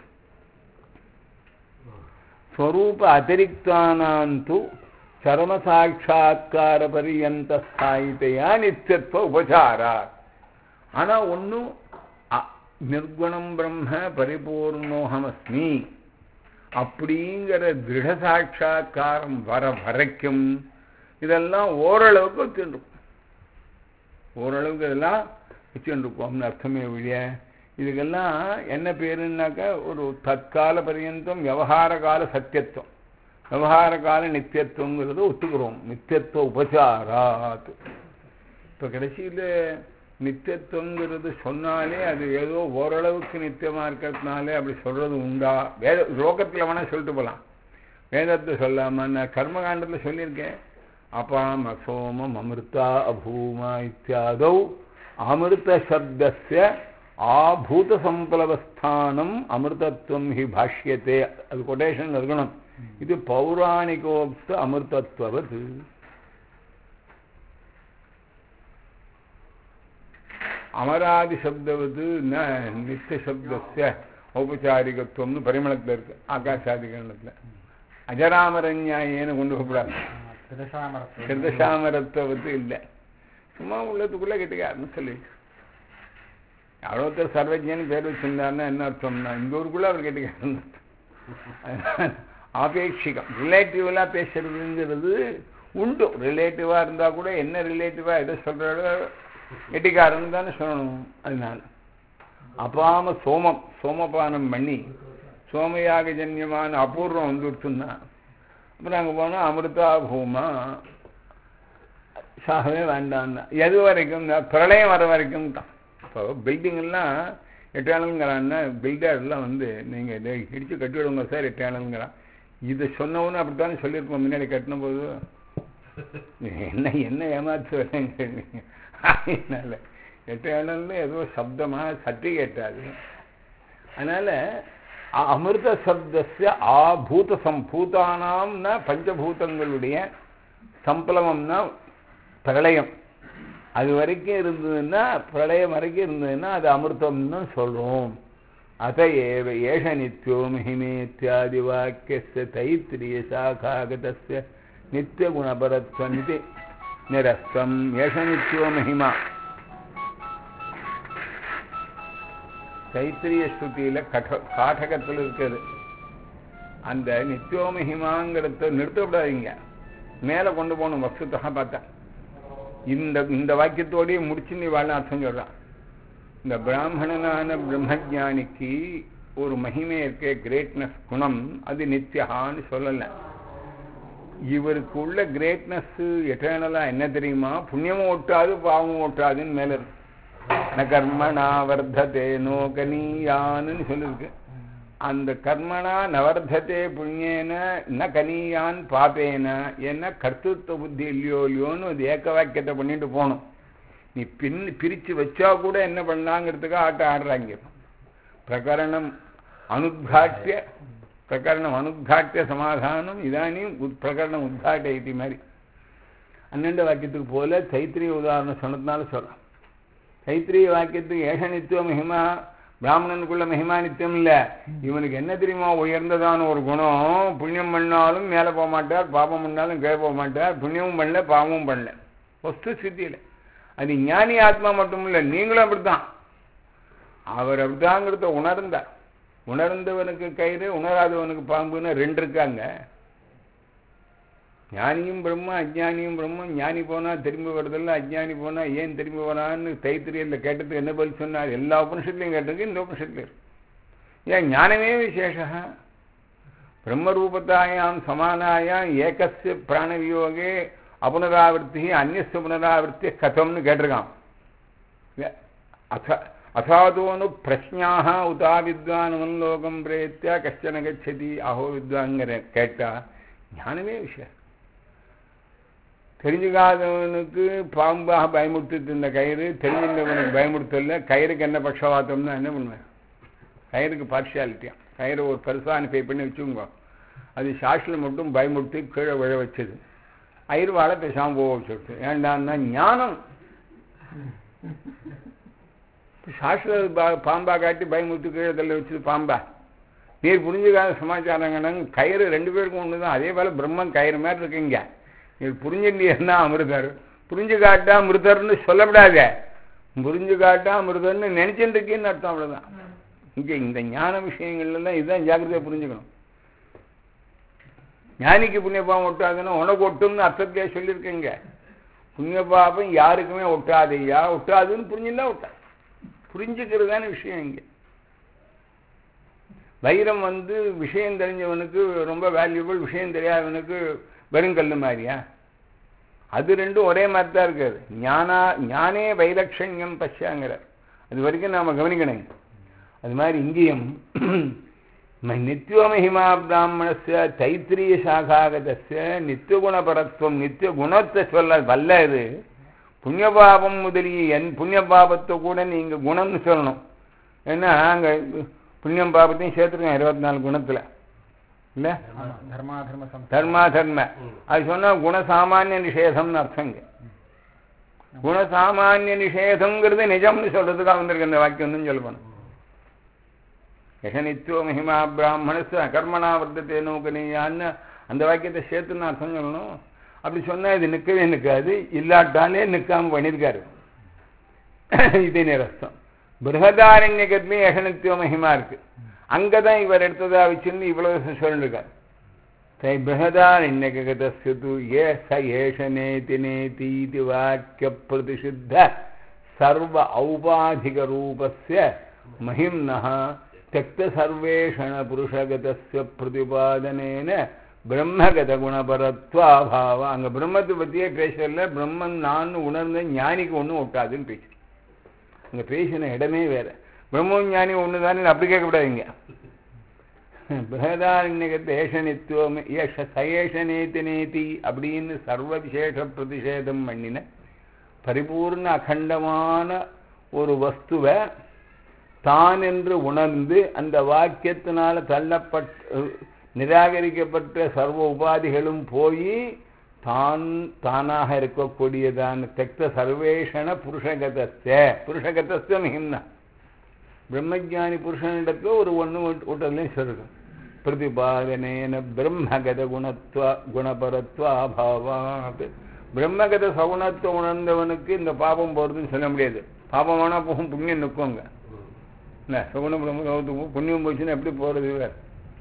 ஸ்வரூப அதிரிக்தானாந்து சரம சாட்சா்கார பரியந்த ஸ்தாயித்தையா நித்தியத்துவ உபசாரா ஆனா ஒன்றும் நிர்குணம் பிரம்ம பரிபூர்ணோகமஸ்மி அப்படிங்கிற திருட சாட்சா்காரம் வர வரைக்கும் இதெல்லாம் ஓரளவுக்கு வச்சுருக்கும் ஓரளவுக்கு இதெல்லாம் வச்சுருக்கோம்னு அர்த்தமே ஒழிய இதுக்கெல்லாம் என்ன பேருன்னாக்கா ஒரு தற்கால பரியந்தம் விவகார கால சத்தியத்துவம் விவகார கால நித்தியத்துவங்கிறத ஒத்துக்கிறோம் நித்தியத்துவ உபசாராத் இப்போ கடைசியில் நித்தியத்துவங்கிறது சொன்னாலே அது ஏதோ ஓரளவுக்கு நித்தியமாக இருக்கிறதுனாலே அப்படி சொல்கிறது உண்டா வேத லோகத்தில் வேணால் சொல்லிட்டு போகலாம் வேதத்தை சொல்லாமல் நான் கர்மகாண்டத்தில் சொல்லியிருக்கேன் அபாம் அசோமம் அமிர்தா அபூமா இத்தியாதௌ அமிர்த சப்தஸ்ய ஆபூத சம்பளவஸ்தானம் அமிர்தத்துவம் ஹி பாஷ்யத்தே அது கொட்டேஷன் இருக்கணும் இது பௌராணிகோக்த அமிர்தத்வது அமராதி சப்தவது ந நித்திய சப்தஸ்ய ஔபச்சாரிகத்துவம்னு பரிமளத்தில் இருக்கு ஆகாஷாதிகரணத்தில் அஜராமரண்யாயேன்னு கொண்டு போகக்கூடாது கிருதசாமரத்துவத்து இல்லை சும்மா உள்ளத்துக்குள்ளே கேட்டுக்காருன்னு சொல்லி யாரோ ஒருத்தர் சர்வஜன்னு பேர் வச்சிருந்தாருன்னா என்ன அர்த்தம்னா இந்த ஊருக்குள்ளே அவர் கேட்டுக்காருன்னு ஆபேட்சிகம் ரிலேட்டிவ்லாம் பேசுறதுங்கிறது உண்டு ரிலேட்டிவாக இருந்தால் கூட என்ன ரிலேட்டிவாக எதை சொல்கிறாரோ எட்டிக்காரன் தானே சொல்லணும் அதனால அப்பாம சோமம் சோமபானம் பண்ணி சோமயாக ஜன்யமான அபூர்வம் வந்துடுச்சுன்னா அப்புறம் அங்கே போனால் அமிர்தா பூமா சாகவே வேண்டான்னா எது வரைக்கும் பிரளயம் வர வரைக்கும் தான் இப்போ பில்டிங்கெல்லாம் எட்டாளுங்கிறான்னா பில்டர்லாம் வந்து நீங்கள் இதை இடித்து கட்டி விடுங்க சார் எட்டாளுங்கிறான் இதை சொன்னவனு அப்படித்தானே சொல்லியிருக்கோம் முன்னாடி கட்டின போது என்ன என்ன ஏமாத்து வரேங்க அதனால எட்டாளன்னு ஏதோ சப்தமாக சட்டி கேட்டாது அதனால் அமிர்த சப்தஸ்ய ஆபூத சம்பூதானாம்னா பஞ்சபூதங்களுடைய சம்பளமம்னா பிரளயம் அது வரைக்கும் இருந்ததுன்னா பிரளயம் வரைக்கும் இருந்ததுன்னா அது அமிர்தம்னு சொல்கிறோம் அத ஏவ ஏஷ நித்யோ மகிமேத்யாதி வாக்கிய தைத்திரிய சாகாகதஸ்ய நித்தியகுணபரத்வமிதி நிரஸ்தம் ஏஷ நித்யோ மகிமா தைத்திரிய ஸ்ருதியில கட காட்டகத்தில் இருக்குது அந்த நித்தியோ மகிமாங்கிறத நிறுத்தப்படாதீங்க மேலே கொண்டு போகணும் வஸ்துத்தாக பார்த்தா இந்த இந்த வாக்கியத்தோடய முடிச்சு நீ வாழ அர்த்தம் சொல்றான் இந்த பிராமணனான பிரம்மஜானிக்கு ஒரு மகிமை இருக்க கிரேட்னஸ் குணம் அது நித்தியகான்னு சொல்லலை இவருக்கு உள்ள கிரேட்னஸ் எட்டர்னலா என்ன தெரியுமா புண்ணியமும் ஒட்டாது பாவமும் ஒட்டாதுன்னு மேல இருக்கு ந கர்மனா வர்த்ததே நோகனியான்னு சொல்லிருக்கு அந்த கர்மனா நவர்த்தத்தே புண்ணியேன ந கனியான் பாப்பேன என்ன கர்த்தத்துவ புத்தி இல்லையோ இல்லையோன்னு அது ஏக்க வாக்கியத்தை பண்ணிட்டு போகணும் நீ பின் பிரித்து வச்சா கூட என்ன பண்ணலாங்கிறதுக்கு ஆட்டம் ஆடுறாங்க பிரகரணம் அனுத்காட்டிய பிரகரணம் அனுத்காட்டிய சமாதானம் இதானியும் உத் பிரகரணம் உத்காட்ட இது மாதிரி பன்னெண்டு வாக்கியத்துக்கு போல தைத்திரிய உதாரணம் சொன்னதுனால சொல்லலாம் தைத்திரிய வாக்கியத்துக்கு ஏஷ நித்திய மகிமா பிராமணனுக்குள்ள மகிமா நித்தியம் இல்லை இவனுக்கு என்ன தெரியுமா உயர்ந்ததான ஒரு குணம் புண்ணியம் பண்ணாலும் மேலே போக மாட்டார் பாபம் பண்ணாலும் கீழே போக மாட்டார் புண்ணியமும் பண்ணல பாவமும் பண்ணல வஸ்து ஸ்திதியில் அது ஞானி ஆத்மா மட்டும் இல்லை நீங்களும் அப்படித்தான் அவர் அப்படிதாங்கிறத உணர்ந்தார் உணர்ந்தவனுக்கு கயிறு உணராதவனுக்கு பாம்புன்னு ரெண்டு இருக்காங்க ஞானியும் பிரம்ம அஜ்ஞானியும் பிரம்ம ஞானி போனால் திரும்பி வருதில்ல அஜ்ஞானி போனால் ஏன் திரும்பி வரான்னு தைத்திரியத்தில் கேட்டதுக்கு என்ன பதில் சொன்னார் எல்லா உபனிஷத்துலையும் கேட்டதுக்கு இந்த உபனிஷத்துல இருக்கு ஏன் ஞானமே விசேஷ பிரம்மரூபத்தாயாம் சமானாயாம் ஏகஸ்ய பிராணவியோகே அபுனராவர்த்தி அந்நிய புனராவர்த்தி கதம்னு கேட்டிருக்கான் அச அசாதோனு பிரஸ்ஞாக உதா வித்வான் லோகம் பிரேத்தியா கஷ்டன கச்சதி அஹோ வித்வாங்கிற கேட்டா ஞானமே விஷயம் தெரிஞ்சுக்காதவனுக்கு பாம்பாக பயமுறுத்திட்டு இருந்த கயிறு தெரிஞ்சிருந்தவனுக்கு பயமுறுத்தல கயிறுக்கு என்ன பட்சவாதம்னா என்ன பண்ணுவேன் கயிறுக்கு பார்ஷியாலிட்டியா கயிறு ஒரு பெருசாக பே பண்ணி வச்சுக்கோங்க அது சாஸ்திரம் மட்டும் பயமுறுத்தி கீழே விழ வச்சது ஐரு வாழை பேசாமல் போக வச்சுட்டு ஏண்டான்னா ஞானம் சாஸ்திர பாம்பா காட்டி பயமுறுத்தி கீழே தள்ள வச்சது பாம்பா நீர் புரிஞ்சுக்காத சமாச்சாரங்கன்னா கயிறு ரெண்டு பேருக்கும் ஒன்று தான் அதே போல் பிரம்மன் கயிறு மாதிரி இருக்குங்க நீர் புரிஞ்சுட்டீங்கன்னா அமிர்தர் புரிஞ்சு காட்டா அமிர்தர்னு சொல்லப்படாத புரிஞ்சு காட்டா அமிர்தர்னு நினைச்சுட்டு இருக்கேன்னு அர்த்தம் அவ்வளோதான் இங்கே இந்த ஞான விஷயங்கள்லாம் இதுதான் ஜாக்கிரதையாக புரிஞ்சுக்கணும் ஞானிக்கு புண்ணியபாவம் ஒட்டாதுன்னா உனக்கு ஒட்டும்னு அர்த்தத்தையே சொல்லியிருக்கேங்க புண்ணியபாபம் யாருக்குமே ஒட்டாதையா ஒட்டாதுன்னு புரிஞ்சுன்னா ஒட்டா புரிஞ்சுக்கிறது தானே விஷயம் இங்கே வைரம் வந்து விஷயம் தெரிஞ்சவனுக்கு ரொம்ப வேல்யூபிள் விஷயம் தெரியாதவனுக்கு வெறுங்கல்லு மாதிரியா அது ரெண்டும் ஒரே மாதிரி தான் இருக்காது ஞானா ஞானே வைலட்சண்யம் பச்சாங்கிறார் அது வரைக்கும் நாம் கவனிக்கணும் அது மாதிரி இங்கேயும் நித்தியமஹிமா பிராமணஸ்ய தைத்திரிய சாகாகதஸ்ய நித்தியகுணபரத்துவம் நித்திய குணத்தை சொல்ல வல்ல இது புண்ணியபாபம் முதலிய என் புண்ணியபாபத்தை கூட நீங்கள் குணம்னு சொல்லணும் ஏன்னா அங்கே புண்ணியம் பாபத்தையும் சேர்த்துருக்கேன் இருபத்தி நாலு குணத்தில் இல்லை தர்மா தர்ம தர்மா தர்ம அது சொன்னால் குணசாமானிய நிஷேதம்னு அர்த்தங்க குணசாமானிய நிஷேதங்கிறது நிஜம்னு சொல்றதுக்காக வந்திருக்கு இந்த வாக்கியம் சொல்ல போனோம் யசனித்துவ மகிமா பிராமணசு அகர்மணா வர்த்தத்தை நோக்கணியான்னு அந்த வாக்கியத்தை சேர்த்துன்னு அர்த்தம் சொல்லணும் அப்படி சொன்னால் இது நிற்கவே நிற்காது இல்லாட்டாலே நிற்காம பண்ணியிருக்காரு இதே நேரஸ்தம் பிருகதாரண்யகத்துலேயும் யசனித்துவ மகிமா இருக்கு அங்கே தான் இவர் எடுத்ததா வச்சுருந்து இவ்வளவு சொல்லிருக்கார் தை பிருகதாரண்யகதஸ்து ஏ ச ஏஷ நேதி நேதீதி வாக்கிய பிரதிஷித்த சர்வ ஔபாதிக ரூபஸ்ய மகிம்னः त्यक्त सर्वेषण புருஷகதஸ்ய பிரதிபாதனேன பிரம்மகத குணபரத்வாபாவ அங்க பிரம்மத்தை பத்தியே பேசல பிரம்மன் நான் உணர்ந்த ஞானிக்கு ஒன்றும் ஒட்டாதுன்னு பேச்சு அங்க பேசின இடமே வேற பிரம்மம் ஞானி ஒன்று தானே அப்படி கேட்கக்கூடாதுங்க பிரகதாரண்யகத்தை ஏஷனித்துவம் ஏஷ சயேஷ நேதி நேதி அப்படின்னு சர்வ விசேஷ பிரதிஷேதம் பண்ணின பரிபூர்ண அகண்டமான ஒரு வஸ்துவை தான் என்று உணர்ந்து அந்த வாக்கியத்தினால தள்ளப்பட்ட நிராகரிக்கப்பட்ட சர்வ உபாதிகளும் போய் தான் தானாக இருக்கக்கூடியதான தெக்த சர்வேஷன புருஷகதஸ்ய புருஷகதஸ்ய மிகுன்னா பிரம்மஜானி புருஷனிடத்துல ஒரு ஒன்று விட்டதுலையும் சொல்லுங்க பிரதிபாதனேன பிரம்மகத குணத்துவ குணபரத்துவ அபாவாத் பிரம்மகத சகுணத்துவ உணர்ந்தவனுக்கு இந்த பாபம் போகிறதுன்னு சொல்ல முடியாது பாபம் வேணா போகும் புண்ணியம் நிற்குங்க இல்லை சகுணம் பிரம்ம புண்ணியம் போச்சுன்னா எப்படி போகிறது வேறு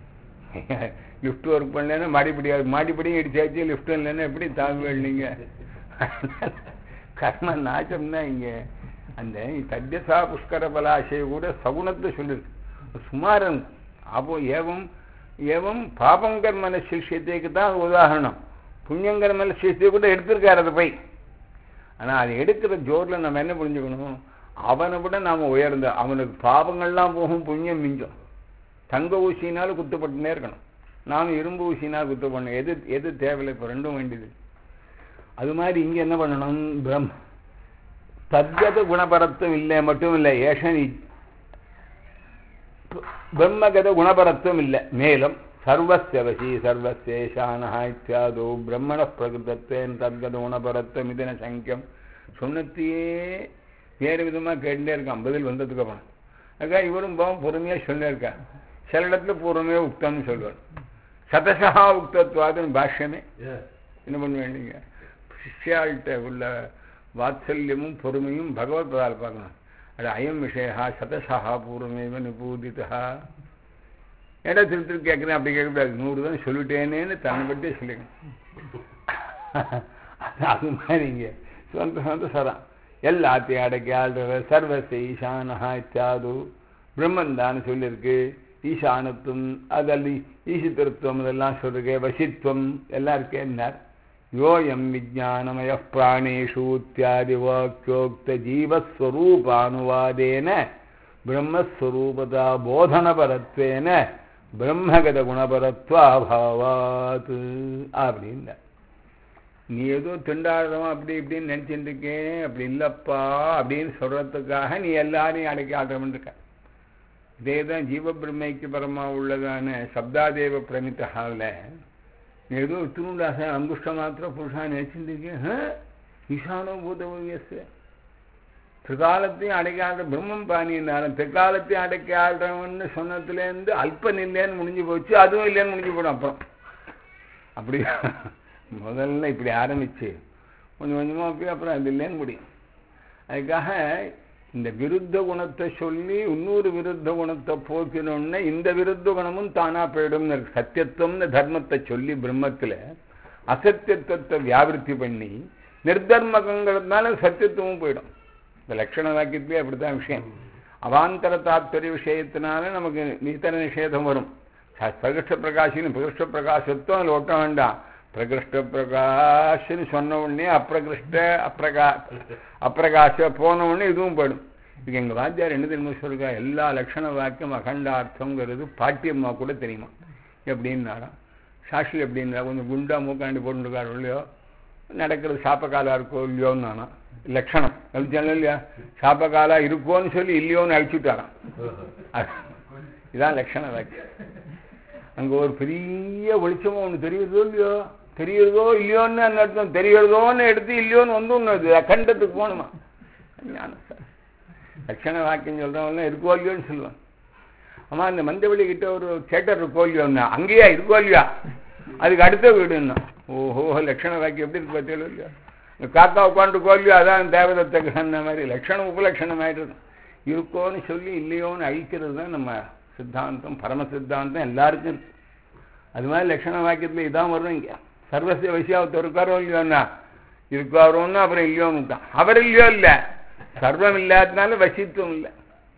லிஃப்ட் ஒர்க் பண்ணலன்னா மாடிப்படி மாடிப்படியும் இடிச்சாச்சு லிஃப்ட் இல்லைன்னா எப்படி தாங்க நீங்கள் கர்ம நாசம்னா இங்கே அந்த தத்தியசா புஷ்கர பலாசையை கூட சகுணத்தை சொல்லிருக்கு சுமாரன் அப்போ ஏவம் ஏவம் பாபங்கர்மன சிஷ்யத்தைக்கு தான் உதாரணம் புண்ணியங்கர்மன சிஷ்யத்தை கூட எடுத்திருக்காரு அதை போய் ஆனால் அதை எடுக்கிற ஜோரில் நம்ம என்ன புரிஞ்சுக்கணும் அவனை விட நாம் உயர்ந்த அவனுக்கு பாவங்கள்லாம் போகும் புண்ணியம் மிஞ்சும் தங்க ஊசினாலும் குத்தப்பட்டுனே இருக்கணும் நானும் இரும்பு ஊசினால் குத்த பண்ணணும் எது எது தேவையில்லை இப்போ ரெண்டும் வேண்டியது அது மாதிரி இங்கே என்ன பண்ணணும் பிரம் தத்கத குணபரத்துவம் இல்லை மட்டும் இல்லை ஏஷன் பிரம்மகத குணபரத்துவம் இல்லை மேலும் சர்வஸ்யவசி சர்வசேஷான இத்தியாதோ பிரம்மண பிரகிருதத்தேன் தத்கத குணபரத்துவம் இதன சங்கியம் சொன்னத்தையே வேறு விதமாக கேட்டுட்டே இருக்கான் பதில் வந்ததுக்கு அப்புறம் அதுக்காக இவரும் பாவம் பொறுமையாக சொல்லியிருக்கார் சில இடத்துல பூர்வமே உக்தம்னு சொல்லுவார் சதசா உக்தத்வாதுன்னு பாஷ்யமே என்ன பண்ண வேண்டிங்க சிஷ்யாள்கிட்ட உள்ள வாத்சல்யமும் பொறுமையும் பகவத்பாதால் பார்க்கணும் அது அயம் விஷயா சதசா பூர்வமேவ நிபூதிதா ஏடா திரு திரு கேட்குறேன் அப்படி கேட்கக்கூடாது நூறு தான் சொல்லிட்டேனேன்னு தன்னை பற்றியே சொல்லிக்கணும் அது மாதிரி இங்கே சொந்த சொந்த சரம் எல்லாத்தையும் அடக்கி ஆள்ற சர்வச ஈசானஹா இத்தியாது பிரம்மன் தான் சொல்லியிருக்கு ஈசானத்துவம் அதில் ஈசித்திருத்துவம் இதெல்லாம் சொல்லிருக்கு வசித்துவம் எல்லாம் இருக்கேன்னார் யோயம் விஜானமய பிராணேஷு இத்தியாதி வாக்கியோக்த ஜீவஸ்வரூபானுவாதேன பிரம்மஸ்வரூபதா போதனபரத்வேன பிரம்மகத குணபரத்வாபாவாத் அப்படின்னா நீ ஏதோ திண்டாடுறவன் அப்படி இப்படின்னு நினச்சிட்டு இருக்கேன் அப்படி இல்லைப்பா அப்படின்னு சொல்கிறதுக்காக நீ எல்லாரையும் அடக்கி ஆடுறவன் இருக்க இதே தான் ஜீவபிரமைக்கு பரமா உள்ளதான சப்தாதேவ பிரமித்தாவில் நீ ஏதோ திருண்டாச அங்குஷ்ட மாத்திர புருஷா நினைச்சிட்டு இருக்கேன் ஈசானோ பூதவியஸ் திரிகாலத்தையும் அடக்கி ஆடுற பிரம்மம் பாணினாலும் திரிகாலத்தையும் அடக்கி ஆடுறவன்னு சொன்னதுலேருந்து அல்பன் இல்லைன்னு முடிஞ்சு போச்சு அதுவும் இல்லைன்னு முடிஞ்சு போடும் அப்புறம் அப்படி முதல்ல இப்படி ஆரம்பிச்சு கொஞ்சம் கொஞ்சமாக போய் அப்புறம் அது இல்லைன்னு முடியும் அதுக்காக இந்த விருத்த குணத்தை சொல்லி இன்னொரு விருத்த குணத்தை போக்கணும்னா இந்த விருத்த குணமும் தானா போயிடும் சத்தியத்துவம்னு தர்மத்தை சொல்லி பிரம்மத்தில் அசத்தியத்துவத்தை வியாபிருத்தி பண்ணி நிர்தர்மகங்கிறதுனால சத்தியத்துவமும் போயிடும் இந்த லட்சண வாக்கியத்திலே அப்படித்தான் விஷயம் அவாந்தர தாத்பரிய விஷயத்தினால நமக்கு நித்தன நிஷேதம் வரும் பிரகிருஷ்ட பிரகாஷின்னு பிரகிருஷ்ட பிரகாசத்துவம் அதில் ஒட்ட வேண்டாம் பிரகிருஷ்ட பிரகாஷ்னு சொன்ன உடனே அப்பிரகிருஷ்ட அப்பிரகா அப்பிரகாஷ போன உடனே இதுவும் போயிடும் இதுக்கு எங்கள் வாத்தியார் என்ன தெரியுமா சொல்லுங்க எல்லா லட்சண வாக்கியம் அகண்டார்த்தங்கிறது பாட்டியம்மா கூட தெரியுமா எப்படின்னாராம் சாஷி எப்படின்னா கொஞ்சம் குண்டா மூக்காண்டி போட்டுருக்காரு இல்லையோ நடக்கிறது சாப்பக்காலா இருக்கோ இல்லையோன்னு நானா லட்சணம் அழிச்சாலும் இல்லையா சாப்பக்காலா இருக்கோன்னு சொல்லி இல்லையோன்னு அழிச்சுட்டாராம் இதான் லட்சண வாக்கியம் அங்கே ஒரு பெரிய வெளிச்சமாக ஒன்று தெரியுறதோ இல்லையோ தெரியுறதோ இல்லையோன்னு அந்த அர்த்தம் தெரியுறதோன்னு எடுத்து இல்லையோன்னு வந்து ஒன்று அகண்டத்துக்கு போகணுமா ஞானம் சார் லட்சண வாக்கியம் சொல்கிறவங்களாம் இருக்கோ இல்லையோன்னு சொல்லுவான் ஆமா இந்த மந்தவெளி கிட்ட ஒரு தேட்டர் இருக்கோ இல்லையோன்னா அங்கேயா இருக்கோ இல்லையா அதுக்கு அடுத்த வீடுன்னா ஓஹோ லட்சண வாக்கியம் எப்படி இருக்கு பார்த்தீங்களோ இல்லையா இந்த காக்கா உட்காந்துருக்கோ இல்லையோ அதான் தேவதத்துக்கு அந்த மாதிரி லட்சணம் உபலட்சணம் ஆயிடுது இருக்கோன்னு சொல்லி இல்லையோன்னு அழிக்கிறது தான் நம்ம சித்தாந்தம் பரம சித்தாந்தம் எல்லாருக்கும் இருக்கு அது மாதிரி லட்சண வாக்கியத்தில் இதான் வரும் இங்கே சர்வசிய விஷயாவத்தை இருக்காரோ இல்லையோண்ணா இருக்காரோன்னு அப்புறம் இல்லையோன்னு தான் அவர் இல்லையோ இல்லை சர்வம் இல்லாததுனால வசித்துவம் இல்லை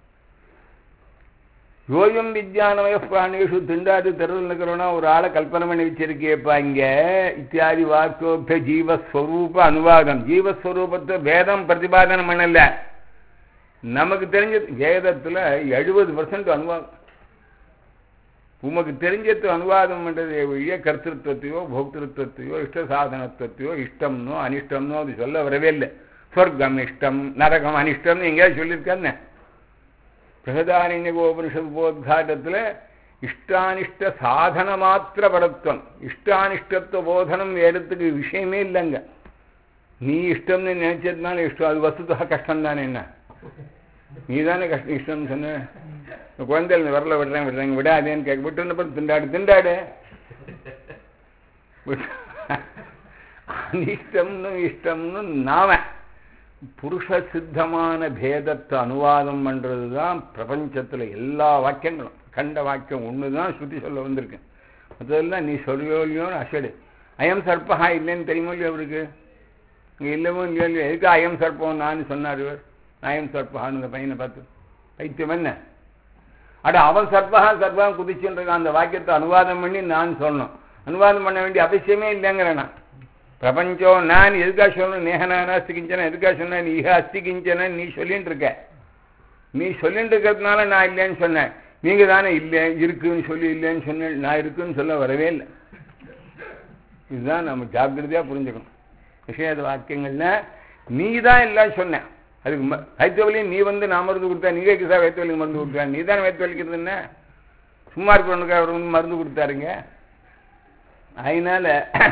யோயம் வித்யானமய பிராணேஷு திண்டாது தெருவில் இருக்கிறோன்னா ஒரு ஆளை கல்பனை பண்ணி வச்சிருக்கேப்பா இங்க இத்தியாதி வாக்கோக்த ஜீவஸ்வரூப அனுவாதம் ஜீவஸ்வரூபத்தை வேதம் பிரதிபாதனம் பண்ணல நமக்கு தெரிஞ்ச வேதத்துல எழுபது பர்சன்ட் அனுவாதம் உமக்கு தெரிஞ்சது அனுவாதம் பண்ணுறது வழிய கர்த்திருவத்தையோ போக்திருத்துவத்தையோ இஷ்ட சாதனத்துவத்தையோ இஷ்டம்னோ அனிஷ்டம்னோ அது சொல்ல வரவே இல்லை சொர்க்கம் இஷ்டம் நரகம் அனிஷ்டம்னு எங்கேயாவது சொல்லியிருக்கான்னு பிரகதாரண்யகோபனிஷத் போத்காட்டத்தில் இஷ்டானிஷ்ட சாதன மாத்திர பரத்துவம் இஷ்டானிஷ்டத்துவ போதனம் வேறத்துக்கு விஷயமே இல்லைங்க நீ இஷ்டம்னு நினைச்சதுனால இஷ்டம் அது வசுதாக கஷ்டம் தானே என்ன நீ தானே கஷ்டம் இஷ்டம்னு சொன்ன குழந்தைகள் வரல விடுறேன் விடுறேங்க விடாதேன்னு கேட்க விட்டு அப்புறம் திண்டாடு திண்டாடு அனிஷ்டம்னு இஷ்டம்னு நாம புருஷ சித்தமான பேதத்தை அனுவாதம் பண்ணுறது தான் பிரபஞ்சத்தில் எல்லா வாக்கியங்களும் கண்ட வாக்கியம் ஒன்று தான் ஸ்ருதி சொல்ல வந்திருக்கு மற்றதெல்லாம் நீ சொல்லியோ இல்லையோன்னு அசடு அயம் சர்ப்பஹா இல்லைன்னு தெரியுமோ இல்லையோ அவருக்கு இங்கே இல்லவோ இல்லையோ இல்லையோ எதுக்கு அயம் சர்ப்பம் நான் சொன்னார் இவர் அயம் சர்ப்பஹான்னு இந்த பையனை பார்த்து பைத்தியம் என்ன அட அவன் சர்ப்பகா சர்ப்பகம் குதிச்சுன்றான் அந்த வாக்கியத்தை அனுவாதம் பண்ணி நான் சொல்லணும் அனுவாதம் பண்ண வேண்டிய அவசியமே இல்லைங்கிறேன் நான் பிரபஞ்சம் நான் எதுக்காக சொல்லணும் நேகனான அஸ்திகிஞ்சன எதுக்காக சொன்ன நீ அஸ்திகிஞ்சன நீ சொல்லிட்டு இருக்க நீ சொல்லிட்டு இருக்கிறதுனால நான் இல்லைன்னு சொன்னேன் நீங்க தானே இல்லை இருக்குன்னு சொல்லி இல்லைன்னு சொன்ன நான் இருக்குன்னு சொல்ல வரவே இல்லை இதுதான் நம்ம ஜாக்கிரதையா புரிஞ்சுக்கணும் விஷயத வாக்கியங்கள்ல நீ தான் எல்லாம் சொன்ன அதுக்கு ம- வயிற்று வலி நீ வந்து நான் மருந்து கொடுத்தா நீ கேட்குதா வயிற்று வலி மருந்து கொடுத்தா நீ தானே வயிற்று வலிக்கிறது என்ன சும்மா இருக்கிறவனுக்கு அவர் வந்து மருந்து கொடுத்தாருங்க அதனால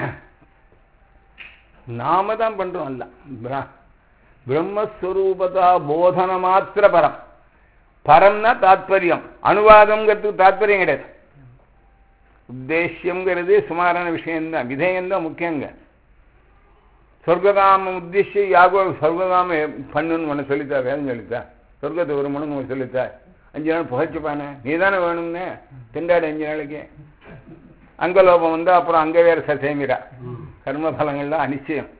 நாம தான் பண்றோம் அல்ல பிரா- பிரம்மஸ்வரூபதா போதன மாத்திர பரம் பரம்னா தாத்பரியம் அனுவாதம்ங்கிறதுக்கு தாத்பரியம் கிடையாது உத்தேசியம்ங்கிறது சுமாரான விஷயம்தான் விதயம்தான் முக்கியங்க சொர்க்ககாமம் உத்தேசிய யாகோ சொர்க்ககாம பண்ணுன்னு உன்னை சொல்லித்தா வேதம் சொல்லித்தா சொர்க்கத்தை ஒரு மணி உனக்கு சொல்லித்தா அஞ்சு நாள் புகைச்சுப்பானே நீ தானே வேணும்னு திண்டாடு அஞ்சு நாளைக்கு அங்கலோபம் வந்து அப்புறம் அங்க வேற சசேமிரா கர்ம பலங்கள்லாம் அனிச்சயம்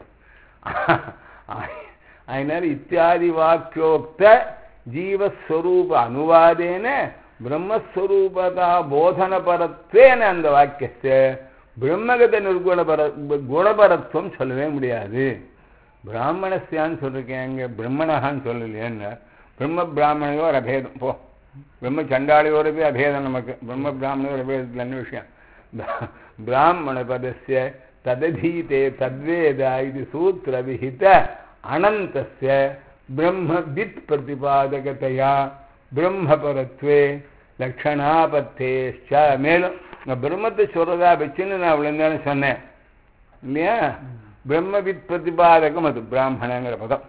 அதனால இத்தியாதி வாக்கியோக்த ஜீவஸ்வரூப அனுவாதேன பிரம்மஸ்வரூபதா போதனபரத்வேன அந்த வாக்கியத்தை பிரம்மகத நிர்குணபர குணபரத்துவம் சொல்லவே முடியாது பிராமணஸ்யான்னு சொல்லிருக்கேன் அங்க பிரம்மணகான்னு சொல்லலையேன்னு பிரம்ம பிராமணையோர் அபேதம் போ பிரம்ம சண்டாளியோரபி அபேதம் நமக்கு பிரம்ம பிராமணையோர் அபேதத்தில் என்ன விஷயம் பிர- பிராமண பதஸ்ய தததீதே தத்வேத இது சூத்திர விஹித அனந்தஸ்ய பிரம்மவித் பிரதிபாதகதையா பிரம்மபரத்வே லக்ஷணாபத்தேஷ்ச மேலும் இந்த பிரம்மத்தை சொல்றதா வச்சுன்னு நான் இவ்வளவு நேரம் சொன்னேன் இல்லையா பிரம்மவித் பிரதிபாதகம் அது பிராமணங்கிற பதம்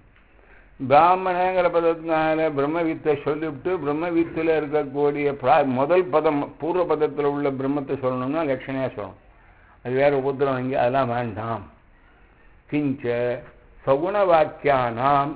பிராமணங்கிற பதத்தினால பிரம்மவித்தை சொல்லிவிட்டு பிரம்மவித்தில் இருக்கக்கூடிய பிரா- முதல் பதம் பூர்வ பதத்தில் உள்ள பிரம்மத்தை சொல்லணும்னா லட்சணையா சொல்லணும் அது வேற உபத்திரம் இங்கே அதெல்லாம் வேண்டாம் கிஞ்ச சகுண வாக்கியானாம்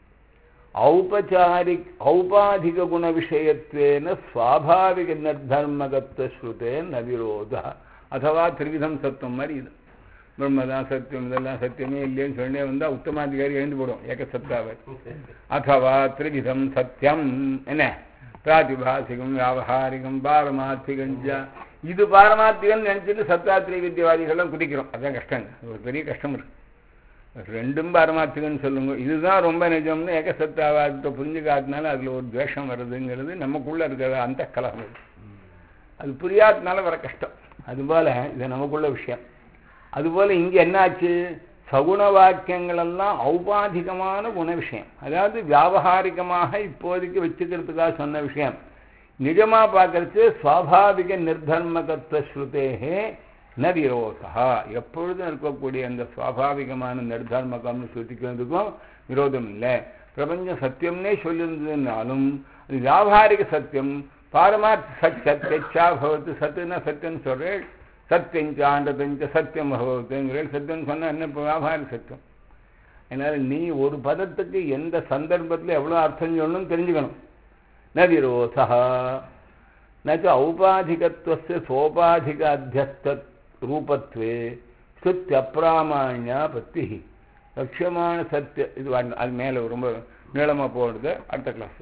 ஔபச்சாரிக் ஔபாதிக குண விஷயத்வேன சுவாபாவிக நிர்தர்மகத்துவ ஸ்ருதே ந விரோத அதுவா திரிவிதம் சத்துவம் மாதிரி இது பிரம்மதான் சத்தியம் இதெல்லாம் சத்தியமே இல்லைன்னு சொன்னே வந்தா உத்தமாதிகாரி எழுந்து போடும் ஏக சத்தாவை அதுவா திரிவிதம் சத்தியம் என்ன பிராதிபாசிகம் வியாபகாரிகம் பாரமார்த்திகம் ஜ. இது பாரமார்த்திகம் நினைச்சிட்டு சத்தாத்திரை வித்தியவாதிகள்லாம் குதிக்கிறோம் அதான் கஷ்டங்க அது ஒரு பெரிய கஷ்டம் இருக்கு ரெண்டும் பாரமார்த்திகம்னு சொல்லுங்க இதுதான் ரொம்ப நிஜம்னு ஏக சத்தாவாதத்தை புரிஞ்சு காட்டினால அதுல ஒரு துவேஷம் வருதுங்கிறது நமக்குள்ள இருக்கிற அந்த கலகம் இது. அது புரியாதனால வர கஷ்டம் அதுபோல இது நமக்குள்ள விஷயம் அதுபோல இங்க என்னாச்சு சகுண வாக்கியங்கள் எல்லாம் ஔபாதிகமான குண விஷயம் அதாவது வியாபகாரிகமாக இப்போதைக்கு வச்சுக்கிறதுக்காக சொன்ன விஷயம் நிஜமா பார்க்கறது சுவாபாவிக நிர்தர்மகத்துவ ஸ்ருதேகே ந விரோதா எப்பொழுதும் இருக்கக்கூடிய அந்த சுவாபாவிகமான நிர்தர்மகம்னு ஸ்ருதிக்கிறதுக்கும் விரோதம் இல்லை பிரபஞ்சம் சத்தியம்னே சொல்லியிருந்ததுனாலும் அது வியாபாரிக சத்தியம் பாரமார்த்த சத் சத்தியச்சா பவத்து சத்துனா சத்தியம் சொல்றேன் சத்தியஞ்ச ஆண்டதஞ்ச சத்தியம் பகவத்துங்கிறேன் சத்தியம் சொன்னா என்ன இப்போ வியாபாரிக சத்தியம் அதனால நீ ஒரு பதத்துக்கு எந்த சந்தர்ப்பத்தில் எவ்வளோ அர்த்தம் சொல்லணும்னு தெரிஞ்சுக்கணும் ந விரோதா நச்ச ஔபாதிகத்துவस्य சோபாதிக அத்தியஸ்த ரூபத்வே ஸ்ருத்தியப்பிராமாண்யா பத்தி லட்சியமான சத்திய இது வேண்டாம். அது மேலே ரொம்ப நீளமாக போடுறது அடுத்த கிளாஸ்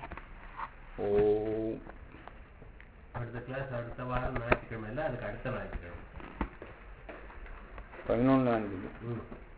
ஓ அடுத்த கிளாஸ் அடுத்த வாரம் ஞாயிற்றுக்கிழமை இல்லை அதுக்கு அடுத்த ஞாயிற்றுக்கிழமை பதினொன்றாம் தேதி ம்